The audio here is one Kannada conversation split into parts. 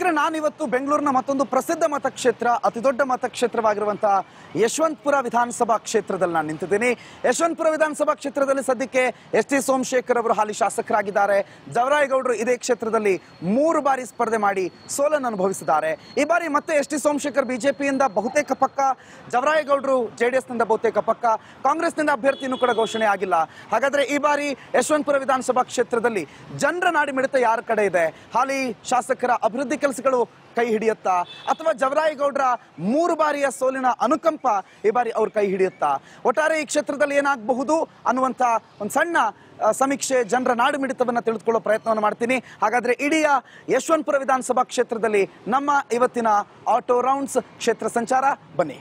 ವೀಕ್ಷಕರೇ ನಾನಿವತ್ತು ಬೆಂಗಳೂರಿನ ಮತ್ತೊಂದು ಪ್ರಸಿದ್ಧ ಮತಕ್ಷೇತ್ರ ಅತಿ ದೊಡ್ಡ ಮತಕ್ಷೇತ್ರವಾಗಿರುವಂತಹ ಯಶವಂತಪುರ ವಿಧಾನಸಭಾ ಕ್ಷೇತ್ರದಲ್ಲಿ ನಾನು ನಿಂತಿದ್ದೀನಿ ಯಶವಂತಪುರ ವಿಧಾನಸಭಾ ಕ್ಷೇತ್ರದಲ್ಲಿ ಸದ್ಯಕ್ಕೆ ಎಸ್ ಟಿ ಸೋಮಶೇಖರ್ ಅವರು ಹಾಲಿ ಶಾಸಕರಾಗಿದ್ದಾರೆ ಜವರಾಯಗೌಡರು ಇದೇ ಕ್ಷೇತ್ರದಲ್ಲಿ ಮೂರು ಬಾರಿ ಸ್ಪರ್ಧೆ ಮಾಡಿ ಸೋಲನ್ನು ಅನುಭವಿಸಿದ್ದಾರೆ ಈ ಬಾರಿ ಮತ್ತೆ ಎಸ್ ಟಿ ಸೋಮಶೇಖರ್ ಬಿಜೆಪಿಯಿಂದ ಬಹುತೇಕ ಪಕ್ಕ ಜವರಾಯಗೌಡರು ಜೆ ಡಿ ಎಸ್ನಿಂದ ಬಹುತೇಕ ಪಕ್ಕ ಕಾಂಗ್ರೆಸ್ನಿಂದ ಅಭ್ಯರ್ಥಿನೂ ಕೂಡ ಘೋಷಣೆ ಆಗಿಲ್ಲ ಹಾಗಾದ್ರೆ ಈ ಬಾರಿ ಯಶವಂತಪುರ ವಿಧಾನಸಭಾ ಕ್ಷೇತ್ರದಲ್ಲಿ ಜನರ ನಾಡಿ ಮಿಡಿತ ಯಾರ ಕಡೆ ಇದೆ ಹಾಲಿ ಶಾಸಕರ ಅಭಿವೃದ್ಧಿ ಕೆಲಸಗಳು ಕೈ ಹಿಡಿಯುತ್ತಾ ಅಥವಾ ಜವರಾಯಗೌಡರ ಮೂರು ಬಾರಿಯ ಸೋಲಿನ ಅನುಕಂಪ ಈ ಬಾರಿ ಅವ್ರ ಕೈ ಹಿಡಿಯುತ್ತಾ ಒಟ್ಟಾರೆ ಈ ಕ್ಷೇತ್ರದಲ್ಲಿ ಏನಾಗಬಹುದು ಅನ್ನುವಂಥ ಒಂದು ಸಣ್ಣ ಆ, ಸಮೀಕ್ಷೆ ಜನರ ನಾಡು ಮಿಡಿತವನ್ನು ತಿಳಿದುಕೊಳ್ಳೋ ಪ್ರಯತ್ನವನ್ನು ಮಾಡ್ತೀನಿ ಹಾಗಾದ್ರೆ ಇಡೀ ಯಶವಂತಪುರ ವಿಧಾನಸಭಾ ಕ್ಷೇತ್ರದಲ್ಲಿ ನಮ್ಮ ಇವತ್ತಿನ ಆಟೋ ರೌಂಡ್ಸ್ ಕ್ಷೇತ್ರ ಸಂಚಾರ ಬನ್ನಿ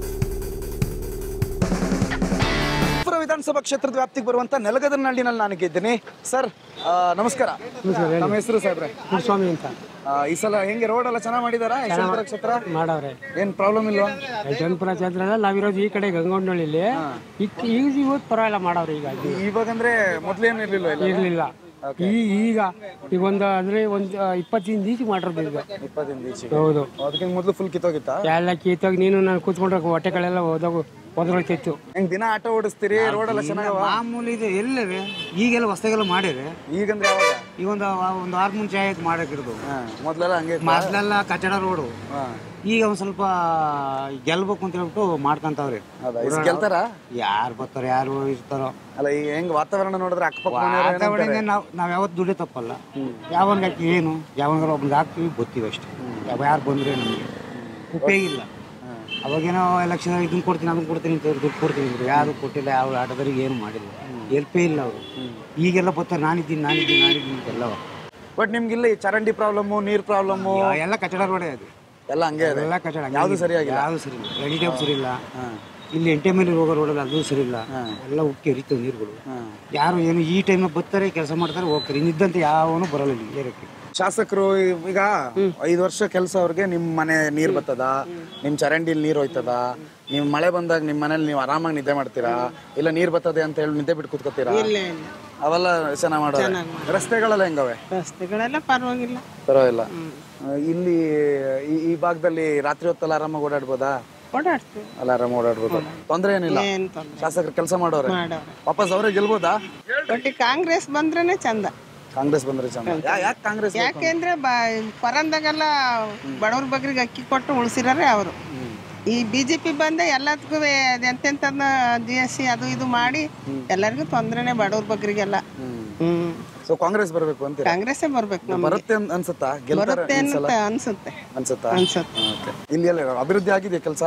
ಯಶವಂತಪುರ ವಿಧಾನಸಭಾ ಕ್ಷೇತ್ರದ ವ್ಯಾಪ್ತಿಗೆ ಬರುವಂತ ನೆಲಗದನಹಳ್ಳಿನಲ್ಲಿ ನಾನು ಇದ್ದೀನಿ ಸರ್ ಆ, ನಮಸ್ಕಾರ ನಮ್ಮ ಹೆಸರು ಸಾಹೇಬ್ರೆ ಸ್ವಾಮಿ ಅಂತ ಆ, ಈ ಸಲ ಹೆಂಗೆ ರೋಡ್ ಎಲ್ಲ ಚೆನ್ನಾಗಿ ಮಾಡಿದಾರ ಯಶವಂತಪುರ ಕ್ಷೇತ್ರ ಮಾಡವ್ರೆ ಏನ್ ಪ್ರಾಬ್ಲಮ್ ಇಲ್ವಾ ಯಶವಂತಪುರ ಕ್ಷೇತ್ರ ನಾವಿರೋದು ಈ ಕಡೆ ಗಂಗೊಂಡಳ್ಳಿಲಿ ಈಗ ಈಗ ಇವತ್ತು ಪರವಾಗಿಲ್ಲ ಮಾಡವ್ರೆ ಈಗ ಇವಾಗಂದ್ರೆ ಮೊದ್ಲೇನು ಇರ್ಲಿಲ್ಲ ಇಲ್ಲ ಇರ್ಲಿಲ್ಲ ಈ ಈಗ ಈಗ ಒಂದು ಅಂದ್ರೆ ಒಂದು ಇಪ್ಪತ್ತಿನ ದೀಚ ಮಾಡಿರೋದು ಈಗ ಇಪ್ಪತ್ತಿನ ಈಚೆಗೆ ಹೌದು ಅದಕ್ಕಿಂತ ಮೊದಲು ಫುಲ್ ಕಿತ್ತೋಗಿತ್ತಾ ಎಲ್ಲ ಕೀತಾಗ ನೀನು ನಾನು ಕೂತ್ಕೊಂಡ್ರೆ ಹೊಟ್ಟೆಗಳೆಲ್ಲ ಹೋದಾಗ ಒದರೋಗ್ತಿತ್ತು ಹೆಂಗ್ ದಿನ ಆಟೋ ಓಡಿಸ್ತೀರಿ ರೋಡ್ ಎಲ್ಲ ಚೆನ್ನಾಗವ ಮಾಮೂಲಿ ಇದು ಎಲ್ಲವೇ ಈಗೆಲ್ಲ ಹೊಸದಾಗೆಲ್ಲ ಮಾಡಿರಿ ಈಗಂದ್ರೆ ಯಾವಾಗ ಈಗ ಒಂದು ಒಂದು ಆರು ಮುಂಚೆ ಆಯ್ತು ಮಾಡಕ್ಕಿರೋದು ಹಾ, ಮೊದ್ಲೆಲ್ಲ ಹಂಗೆ ಇತ್ತಾ? ಮೊದ್ಲೆಲ್ಲ ಕಚಡ ರೋಡು ಹಾ. ಈಗ ಒಂದ್ ಸ್ವಲ್ಪ ಗೆಲ್ಬೇಕು ಅಂತ ಹೇಳ್ಬಿಟ್ಟು ಮಾಡ್ಕೊಂತಾವ್ರಿ ಹೌದಾ ಇಸ್ ಗೆಲ್ತಾರ ಯಾರು ಬರ್ತಾರ ಯಾರು ಇರ್ತಾರೋ ಅಲ್ಲ ಈಗ ಹೆಂಗ್ ವಾತಾವರಣ ನೋಡಿದ್ರೆ ಅಕ್ಕಪಕ್ಕ ಮನೆಯವ್ರು ಏನಂತಾರೆ? ವಾತಾವರಣ ನಾವ್ ನಾವ್ ಯಾವತ್ತು ದುಡ್ಡು ತಪ್ಪಲ್ಲ ಯಾವನ್ಗೆ ಹಾಕಿ ಏನು ಯಾವನ್ಗಾರ ಒಬ್ನಿಗೆ ಹಾಕ್ತೀವಿ ಗೊತ್ತೀವಿ ಅಷ್ಟೇ ಯಾವ ಯಾರು ಬಂದ್ರೆ ನಮಗೆ ಉಪಯೋಗ ಇಲ್ಲ ಅವಾಗೇನೋ ಎಲೆಕ್ಷನ್ ಇದನ್ನ ಕೊಡ್ತೀನಿ ಅದನ್ನ ಕೊಡ್ತೀನಿ ಅಂತ ದುಡ್ಡು ಕೊಡ್ತೀನಿ ಅಂದ್ರು ಯಾರು ಕೊಟ್ಟಿಲ್ಲ ಯಾವ ಆಟೋದರಿಗೆ ಏನು ಮಾಡಿಲ್ಲ ಎಲ್ಪೇ ಇಲ್ಲ ಅವರು ಈಗೆಲ್ಲ ಬರ್ತಾರೆ ನಾನಿದ್ದೀನಿ ನಾನಿದ್ದೀನಿ ನಾನಿದ್ದೀನಿ ಅಂತೆಲ್ಲವ ಬಟ್ ನಿಮ್ಗೆ ಇಲ್ಲಿ ಚರಂಡಿ ಪ್ರಾಬ್ಲಮ್ ನೀರ್ ಪ್ರಾಬ್ಲಮ್ ಎಲ್ಲ ಕಚಡ ರೋಡೇ ಅದು ಎಲ್ಲ ಹಂಗೆ ಇದೆ ಎಲ್ಲ ಕಚಡ ಯಾವ್ದು ಸರಿಯಾಗಿಲ್ಲ ಯಾವುದು ಸರಿ ಇಲ್ಲ ರೆಡಿ ಟೈಪ್ ಸರಿ ಇಲ್ಲ ಇಲ್ಲಿ ಎಂಟೆ ಮೇಲೆ ಹೋಗೋ ರೋಡಲ್ಲಿ ಅದು ಸರಿ ಇಲ್ಲ ಎಲ್ಲ ಉಕ್ಕಿ ಹರಿತವೆ ನೀರುಗಳು ಯಾರು ಏನು ಈ ಟೈಮ್ನಾಗ ಬರ್ತಾರೆ ಕೆಲಸ ಮಾಡ್ತಾರೆ ಹೋಗ್ತಾರೆ ಇನ್ನಿದ್ದಂತೆ ಯಾವನು ಬರಲ್ಲ ಇಲ್ಲಿ ಏರಕ್ಕೆ ಶಾಸಕರು ಈಗ ಐದು ವರ್ಷ ಕೆಲಸ ಅವ್ರಿಗೆ ನಿಮ್ ಮನೆ ನೀರ್ ಬರ್ತದ ನಿಮ್ ಚರಂಡಿಲಿ ನೀರ್ ಹೋಯ್ತದ ನಿಮ್ ಮಳೆ ಬಂದಾಗ ನಿಮ್ ಮನೇಲಿ ನೀವು ಆರಾಮಾಗಿ ನಿದ್ದೆ ಮಾಡ್ತೀರಾ ಇಲ್ಲ ನೀರ್ ಬರ್ತದೆ ಅಂತ ಹೇಳಿ ನಿದ್ದೆ ಬಿಟ್ಟು ಕೂತ್ಕೋತೀರಾ ಅವೆಲ್ಲ ಚೆನ್ನಾಗಿ ಮಾಡೋ ರಸ್ತೆಗಳೆಲ್ಲ ಹೆಂಗವೆ ರಸ್ತೆಗಳೆಲ್ಲ ಪರವಾಗಿಲ್ಲ ಪರವಾಗಿಲ್ಲ ಆ, ಇಲ್ಲಿ ಈ- ಈ ಭಾಗದಲ್ಲಿ ರಾತ್ರಿ ಹೊತ್ತಲ್ಲ ಆರಾಮಾಗಿ ಓಡಾಡ್ಬೋದಾ ಓಡಾಡ್ತೀವಿ ಅಲ್ಲ ಆರಾಮ ಓಡಾಡ್ಬೋದು ತೊಂದ್ರೆ ಏನಿಲ್ಲ ಏನ್ ತೊಂದ್ರೆ ಶಾಸಕರು ಕೆಲಸ ಮಾಡೋರೆ ಮಾಡವ್ರೆ ವಾಪಸ್ ಅವರೇ ಗೆಲ್ಬೋದಾ ಒಟ್ಟಿ ಕಾಂಗ್ರೆಸ್ ಬಂದ್ರೇನೆ ಚಂದ ಕಾಂಗ್ರೆಸ್ ಬಂದ್ರೆ ಚಂದ ಯಾಕೆ ಕಾಂಗ್ರೆಸ್ ಬೇಕು? ಯಾಕೆಂದ್ರೆ ಬ ಪರಂದಾಗೆಲ್ಲ ಬಡವ್ರ ಬಗ್ರಿಗೆ ಅಕ್ಕಿ ಕೊಟ್ಟು ಉಳಿಸಿರಾರೆ ಅವರು ಈ ಬಿಜೆಪಿ ಬಂದೆ ಎಲ್ಲದಕ್ಕೂ ಎಂತೆಂತದ್ನ ಜಿ ಎಸ್ ಸಿ ಅದು ಇದು ಮಾಡಿ ಎಲ್ಲರಿಗೂ ತೊಂದ್ರೆನೆ ಬಡವ್ರ ಬಗ್ರಿಗೆಲ್ಲ ಹ್ಮ್ ಸೊ ಕಾಂಗ್ರೆಸ್ ಬರ್ಬೇಕು ಅಂತ ಕಾಂಗ್ರೆಸ್ಸೇ ಬರ್ಬೇಕು ನಮ್ಗೆ ಬರುತ್ತೆ ಅನ್- ಅನ್ಸುತ್ತಾ ಗೆಲ್ತಾರೆ ಬರುತ್ತೆ ಅಂತ ಅನ್ಸುತ್ತೆ ಅನ್ಸುತ್ತಾ ಅನ್ಸುತ್ತೆ Okay. ಇಲ್ಲಿ ಎಲ್ಲ ಅಭಿವೃದ್ಧಿ ಆಗಿದೆ ಕೆಲಸ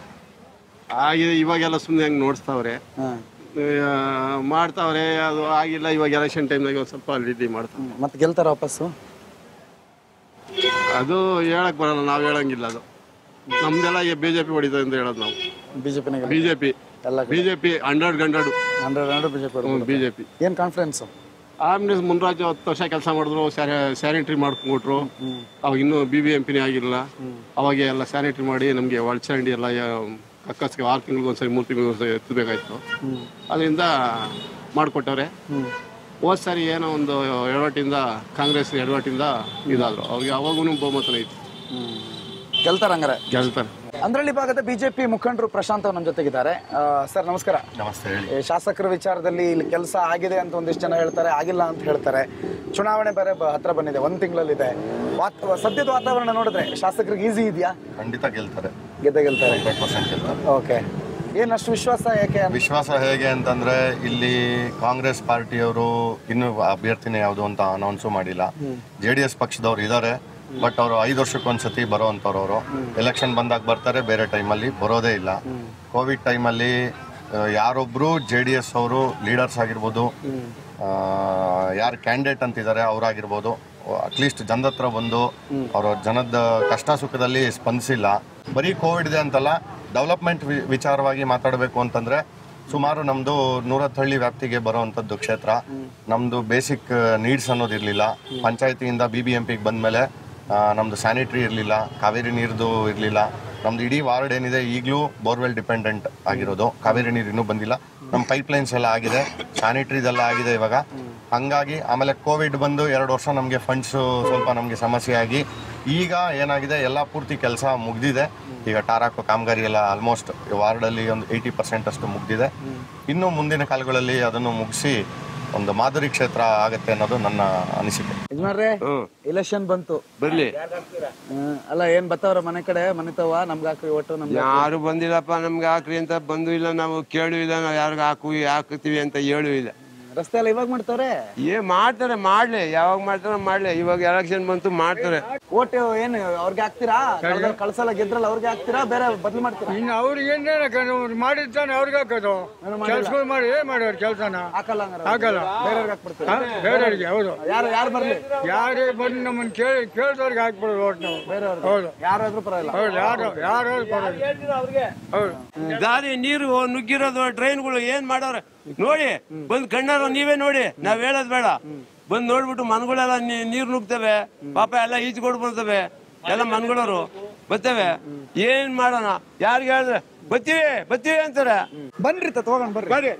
ಆಗಿದೆ ಇವಾಗೆಲ್ಲ ಸುಮ್ಮನೆ ಹಂಗೆ ನೋಡಿಸ್ತಾವ್ರೆ ಆ, ಮಾಡ್ತಾವ್ರೆ ಅದು ಆಗಿಲ್ಲ ಇವಾಗ ಎಲೆಕ್ಷನ್ ಟೈಮ್ನಾಗ ಒಂದು ಸ್ವಲ್ಪ ರೀತಿ ಮಾಡ್ತಾರೆ ಮತ್ತೆ ಗೆಲ್ತಾರ ವಾಪಸ್ಸು ಅದು ಹೇಳಕ್ ಬರಲ್ಲ ನಾವು ಹೇಳಂಗಿಲ್ಲ ಅದು ನಮ್ದೆಲ್ಲ ಬಿ ಜೆ ಪಿ ಹೊಡಿತದೆ ಅಂತ ಹೇಳೋದು ನಾವು ಬಿಜೆಪಿನ ಬಿ ಜೆ ಪಿ ಎಲ್ಲ B J P hundred hundred hundred hundred BJP B J P ಏನ್ ಕಾನ್ಫಿಡೆನ್ಸ್ ಆಮೇಲೆ ಮುನ್ರಾಜು ಹತ್ತು ವರ್ಷ ಕೆಲಸ ಮಾಡಿದ್ರು ಸ್ಯಾನಿಟ್ರಿ ಮಾಡ್ಕೊಂಡ್ಬಿಟ್ರು ಅವಾಗ ಇನ್ನೂ ಬಿ ಬಿ ಎಂ ಪಿನೇ ಆಗಿರಲಿಲ್ಲ ಅವಾಗ ಎಲ್ಲ ಸ್ಯಾನಿಟ್ರಿ ಮಾಡಿ ನಮಗೆ ಒಳಚರಂಡಿ ಎಲ್ಲ ಕಕ್ಕಸ್ಗೆ ಆರು ತಿಂಗಳಿಗೆ ಒಂದ್ಸರಿ ಮೂರು ತಿಂಗಳಿಗೆ ಒಂದ್ಸರಿ ಎತ್ತಬೇಕಾಯ್ತು ಅದರಿಂದ ಮಾಡಿಕೊಟ್ಟವ್ರೆ ಹೋದ್ ಸರಿ ಏನೋ ಒಂದು ಎಡವಟ್ಟಿಂದ ಕಾಂಗ್ರೆಸ್ ಎಡವಟ್ಟಿಂದ ಇದಾದ್ರು ಅವ್ರಿಗೆ ಅವಾಗೂ ಬಹುಮತನ ಇತ್ತು ಗೆಲ್ತಾರ ಹಂಗಾರೆ ಗೆಲ್ತಾರೆ ಅಂದ್ರಳ್ಳಿ ಭಾಗದ ಬಿಜೆಪಿ ಮುಖಂಡರು ಪ್ರಶಾಂತ್ ಅವ್ರು ನಮ್ಮ ಜೊತೆಗಿದ್ದಾರೆ ಸರ್ ನಮಸ್ಕಾರ ನಮಸ್ತೆ ಹೇಳಿ ಈ ಶಾಸಕರ ವಿಚಾರದಲ್ಲಿ ಇಲ್ಲಿ ಕೆಲಸ ಆಗಿದೆ ಅಂತ ಒಂದಿಷ್ಟು ಜನ ಹೇಳ್ತಾರೆ ಆಗಿಲ್ಲ ಅಂತ ಹೇಳ್ತಾರೆ ಚುನಾವಣೆ ಬೇರೆ ಬ- ಹತ್ರ ಬಂದಿದೆ ಒಂದ್ ತಿಂಗಳಲ್ಲಿದೆ ವಾತ್ ಸದ್ಯದ ವಾತಾವರಣ ನೋಡಿದ್ರೆ ಶಾಸಕರಿಗೆ ಈಸಿ ಇದೆಯಾ ಖಂಡಿತ ಗೆಲ್ತಾರೆ ಗೆದ್ದ ಗೆಲ್ತಾರೆ ಹಂಡ್ರೆಡ್ ಪರ್ಸೆಂಟ್ ಗೆಲ್ತಾರೆ ಓಕೆ ಏನ್ ಅಷ್ಟು ವಿಶ್ವಾಸ ಯಾಕೆ ಅಂತ? ವಿಶ್ವಾಸ ಹೇಗೆ ಅಂತಂದ್ರೆ ಇಲ್ಲಿ ಕಾಂಗ್ರೆಸ್ ಪಾರ್ಟಿಯವರು ಇನ್ನೂ ಅಭ್ಯರ್ಥಿನೇ ಯಾವುದು ಅಂತ ಅನೌನ್ಸು ಮಾಡಿಲ್ಲ ಜೆ ಡಿ ಎಸ್ ಪಕ್ಷದವ್ರು ಇದ್ದಾರೆ ಬಟ್ ಅವರು ಐದು ವರ್ಷಕ್ಕೊಂದ್ಸತಿ ಬರೋ ಅಂಥವ್ರು ಅವರು ಎಲೆಕ್ಷನ್ ಬಂದಾಗ ಬರ್ತಾರೆ ಬೇರೆ ಟೈಮಲ್ಲಿ ಬರೋದೇ ಇಲ್ಲ ಕೋವಿಡ್ ಟೈಮಲ್ಲಿ ಯಾರೊಬ್ರು ಜೆ ಡಿ ಎಸ್ ಅವರು ಲೀಡರ್ಸ್ ಆಗಿರ್ಬೋದು ಯಾರು ಕ್ಯಾಂಡಿಡೇಟ್ ಅಂತಿದ್ದಾರೆ ಅವರಾಗಿರ್ಬೋದು ಅಟ್ಲೀಸ್ಟ್ ಜನದ ಹತ್ರ ಬಂದು ಅವರ ಜನದ ಕಷ್ಟ ಸುಖದಲ್ಲಿ ಸ್ಪಂದಿಸಿಲ್ಲ ಬರೀ ಕೋವಿಡ್ ಇದೆ ಅಂತಲ್ಲ ಡೆವಲಪ್ಮೆಂಟ್ ವಿಚಾರವಾಗಿ ಮಾತಾಡಬೇಕು ಅಂತಂದ್ರೆ ಸುಮಾರು ನಮ್ದು ನೂರತ್ತಹಳ್ಳಿ ವ್ಯಾಪ್ತಿಗೆ ಬರುವಂಥದ್ದು ಕ್ಷೇತ್ರ ನಮ್ದು ಬೇಸಿಕ್ ನೀಡ್ಸ್ ಅನ್ನೋದು ಇರಲಿಲ್ಲ ಪಂಚಾಯತಿಯಿಂದ ಬಿ ಬಿ ಎಂ ಪಿಗೆ ಬಂದಮೇಲೆ ನಮ್ದು ಸ್ಯಾನಿಟ್ರಿ ಇರಲಿಲ್ಲ ಕಾವೇರಿ ನೀರ್ದು ಇರಲಿಲ್ಲ ನಮ್ದು ಇಡೀ ವಾರ್ಡ್ ಏನಿದೆ ಈಗಲೂ ಬೋರ್ವೆಲ್ ಡಿಪೆಂಡೆಂಟ್ ಆಗಿರೋದು ಕಾವೇರಿ ನೀರು ಇನ್ನೂ ಬಂದಿಲ್ಲ ನಮ್ಮ ಪೈಪ್ಲೈನ್ಸ್ ಎಲ್ಲ ಆಗಿದೆ ಸ್ಯಾನಿಟ್ರಿದೆಲ್ಲ ಆಗಿದೆ ಇವಾಗ ಹಂಗಾಗಿ ಆಮೇಲೆ ಕೋವಿಡ್ ಬಂದು ಎರಡು ವರ್ಷ ನಮಗೆ ಫಂಡ್ಸ್ ಸ್ವಲ್ಪ ನಮಗೆ ಸಮಸ್ಯೆ ಆಗಿ ಈಗ ಏನಾಗಿದೆ ಎಲ್ಲ ಪೂರ್ತಿ ಕೆಲಸ ಮುಗ್ದಿದೆ ಈಗ ಟಾರಾಕೋ ಕಾಮಗಾರಿ ಎಲ್ಲ ಆಲ್ಮೋಸ್ಟ್ ವಾರ್ಡಲ್ಲಿ ಒಂದು ಏಯ್ಟಿ ಪರ್ಸೆಂಟ್ ಅಷ್ಟು ಮುಗ್ದಿದೆ ಇನ್ನು ಮುಂದಿನ ಕಾಲಗಳಲ್ಲಿ ಅದನ್ನು ಮುಗಿಸಿ ಒಂದು ಮಾದರಿ ಕ್ಷೇತ್ರ ಆಗತ್ತೆ ಅನ್ನೋದು ನನ್ನ ಅನಿಸಿಕೆ ಯಜಮಾನ್ರೆ ಎಲೆಕ್ಷನ್ ಬಂತು ಬರ್ಲಿ ಹ್ಮ್. ಅಲ್ಲ ಏನ್ ಬತ್ತವ್ರ ಮನೆ ಕಡೆ ಮನೆ ತವ ನಮ್ಗೆ ಹಾಕ್ರಿ ಒಟ್ಟು ನಮ್ಗೆ ಯಾರು ಬಂದಿಲ್ಲಪ್ಪ ನಮ್ಗೆ ಹಾಕ್ರಿ ಅಂತ ಬಂದು ಇಲ್ಲ ನಾವು ಕೇಳು ಇಲ್ಲ ನಾವು ಯಾರಿಗ ಹಾಕು ಹಾಕ್ತೀವಿ ಅಂತ ಹೇಳು ಇಲ್ಲ ರಸ್ತೆ ಎಲ್ಲ ಇವಾಗ ಮಾಡ್ತಾವ್ರೆ ಏ ಮಾಡ್ತಾರೆ ಮಾಡ್ಲಿ ಯಾವಾಗ ಮಾಡ್ತಾರೆ ಮಾಡ್ಲಿ ಇವಾಗ ಎಲೆಕ್ಷನ್ ಬಂತು ಮಾಡ್ತಾರೆ ಓಟ್ ಏನು ಅವ್ರಿಗೆ ಹಾಕ್ತೀರಾ ಕಳ್ದಲ್ಲಿ ಕಳ್ಸಲ್ಲ ಗೆದ್ರಲ್ಲ ಅವ್ರಿಗೆ ಹಾಕ್ತೀರಾ ಬೇರೆ ಬದ್ಲು ಮಾಡ್ತೀರಾ ಇನ್ನು ಅವ್ರಿಗೆ ಏನೇನು ಮಾಡಿರ್ತಾನೆ ಅವ್ರಿಗೆ ಹಾಕೋದು ಕೆಲ್ಸಗಳು ಮಾಡಿ ಏನ್ ಮಾಡೋರು ಕೆಲಸನ ಹಾಕಲ್ಲ ಹಂಗಾರೆ ಹಾಕಲ್ಲ ಬೇರೆಯವ್ರಿಗೆ ಹಾಕ್ಬಿಡ್ತೀರಾ ಬೇರೆಯವ್ರಿಗೆ ಹೌದು ಯಾರು ಯಾರು ಬರ್ಲಿ ಯಾರೇ ಬಂದು ನಮ್ಮನ್ನ ಕೇಳಿ ಕೇಳಿದವ್ರಿಗೆ ಹಾಕ್ಬಿಡೋದು ಒಟ್ಟು ನಾವು ಬೇರೆಯವ್ರಿಗೆ ಹೌದು ಯಾರಾದ್ರೂ ಪರವಾಗಿಲ್ಲ ಹೌದು ಯಾರು ಯಾರು ಪರವಾಗಿಲ್ಲ ಹೌದು ದಾರಿ ನೀರು ನುಗ್ಗಿರೋದು ಟ್ರೈನ್ಗಳು ಏನ್ ಮಾಡೋರೆ ನೋಡಿ ಬಂದ್ ಕಣ್ಣಾರ ನೀವೇ ನೋಡಿ ನಾವ್ ಹೇಳೋದ್ ಬೇಡ ಬಂದ್ ನೋಡ್ಬಿಟ್ಟು ಮನ್ಗಳೆಲ್ಲ ನೀ- ನೀರ್ ನುಗ್ತವೆ ಪಾಪ ಎಲ್ಲ ಈಚ್ಕೊಡ್ ಬರ್ತವೆ ಎಲ್ಲ ಮನ್ಗಳವರು ಬರ್ತವೆ ಏನ್ ಮಾಡೋಣ ಯಾರಿಗೆ ಹೇಳಿದ್ರೆ ಬತ್ತೀವಿ ಬತ್ತೀವಿ ಅಂತಾರೆ ಬನ್ರಿ ತತ್ ಹೋಗೋಣ ಬರ್ರಿ ಬರ್ರಿ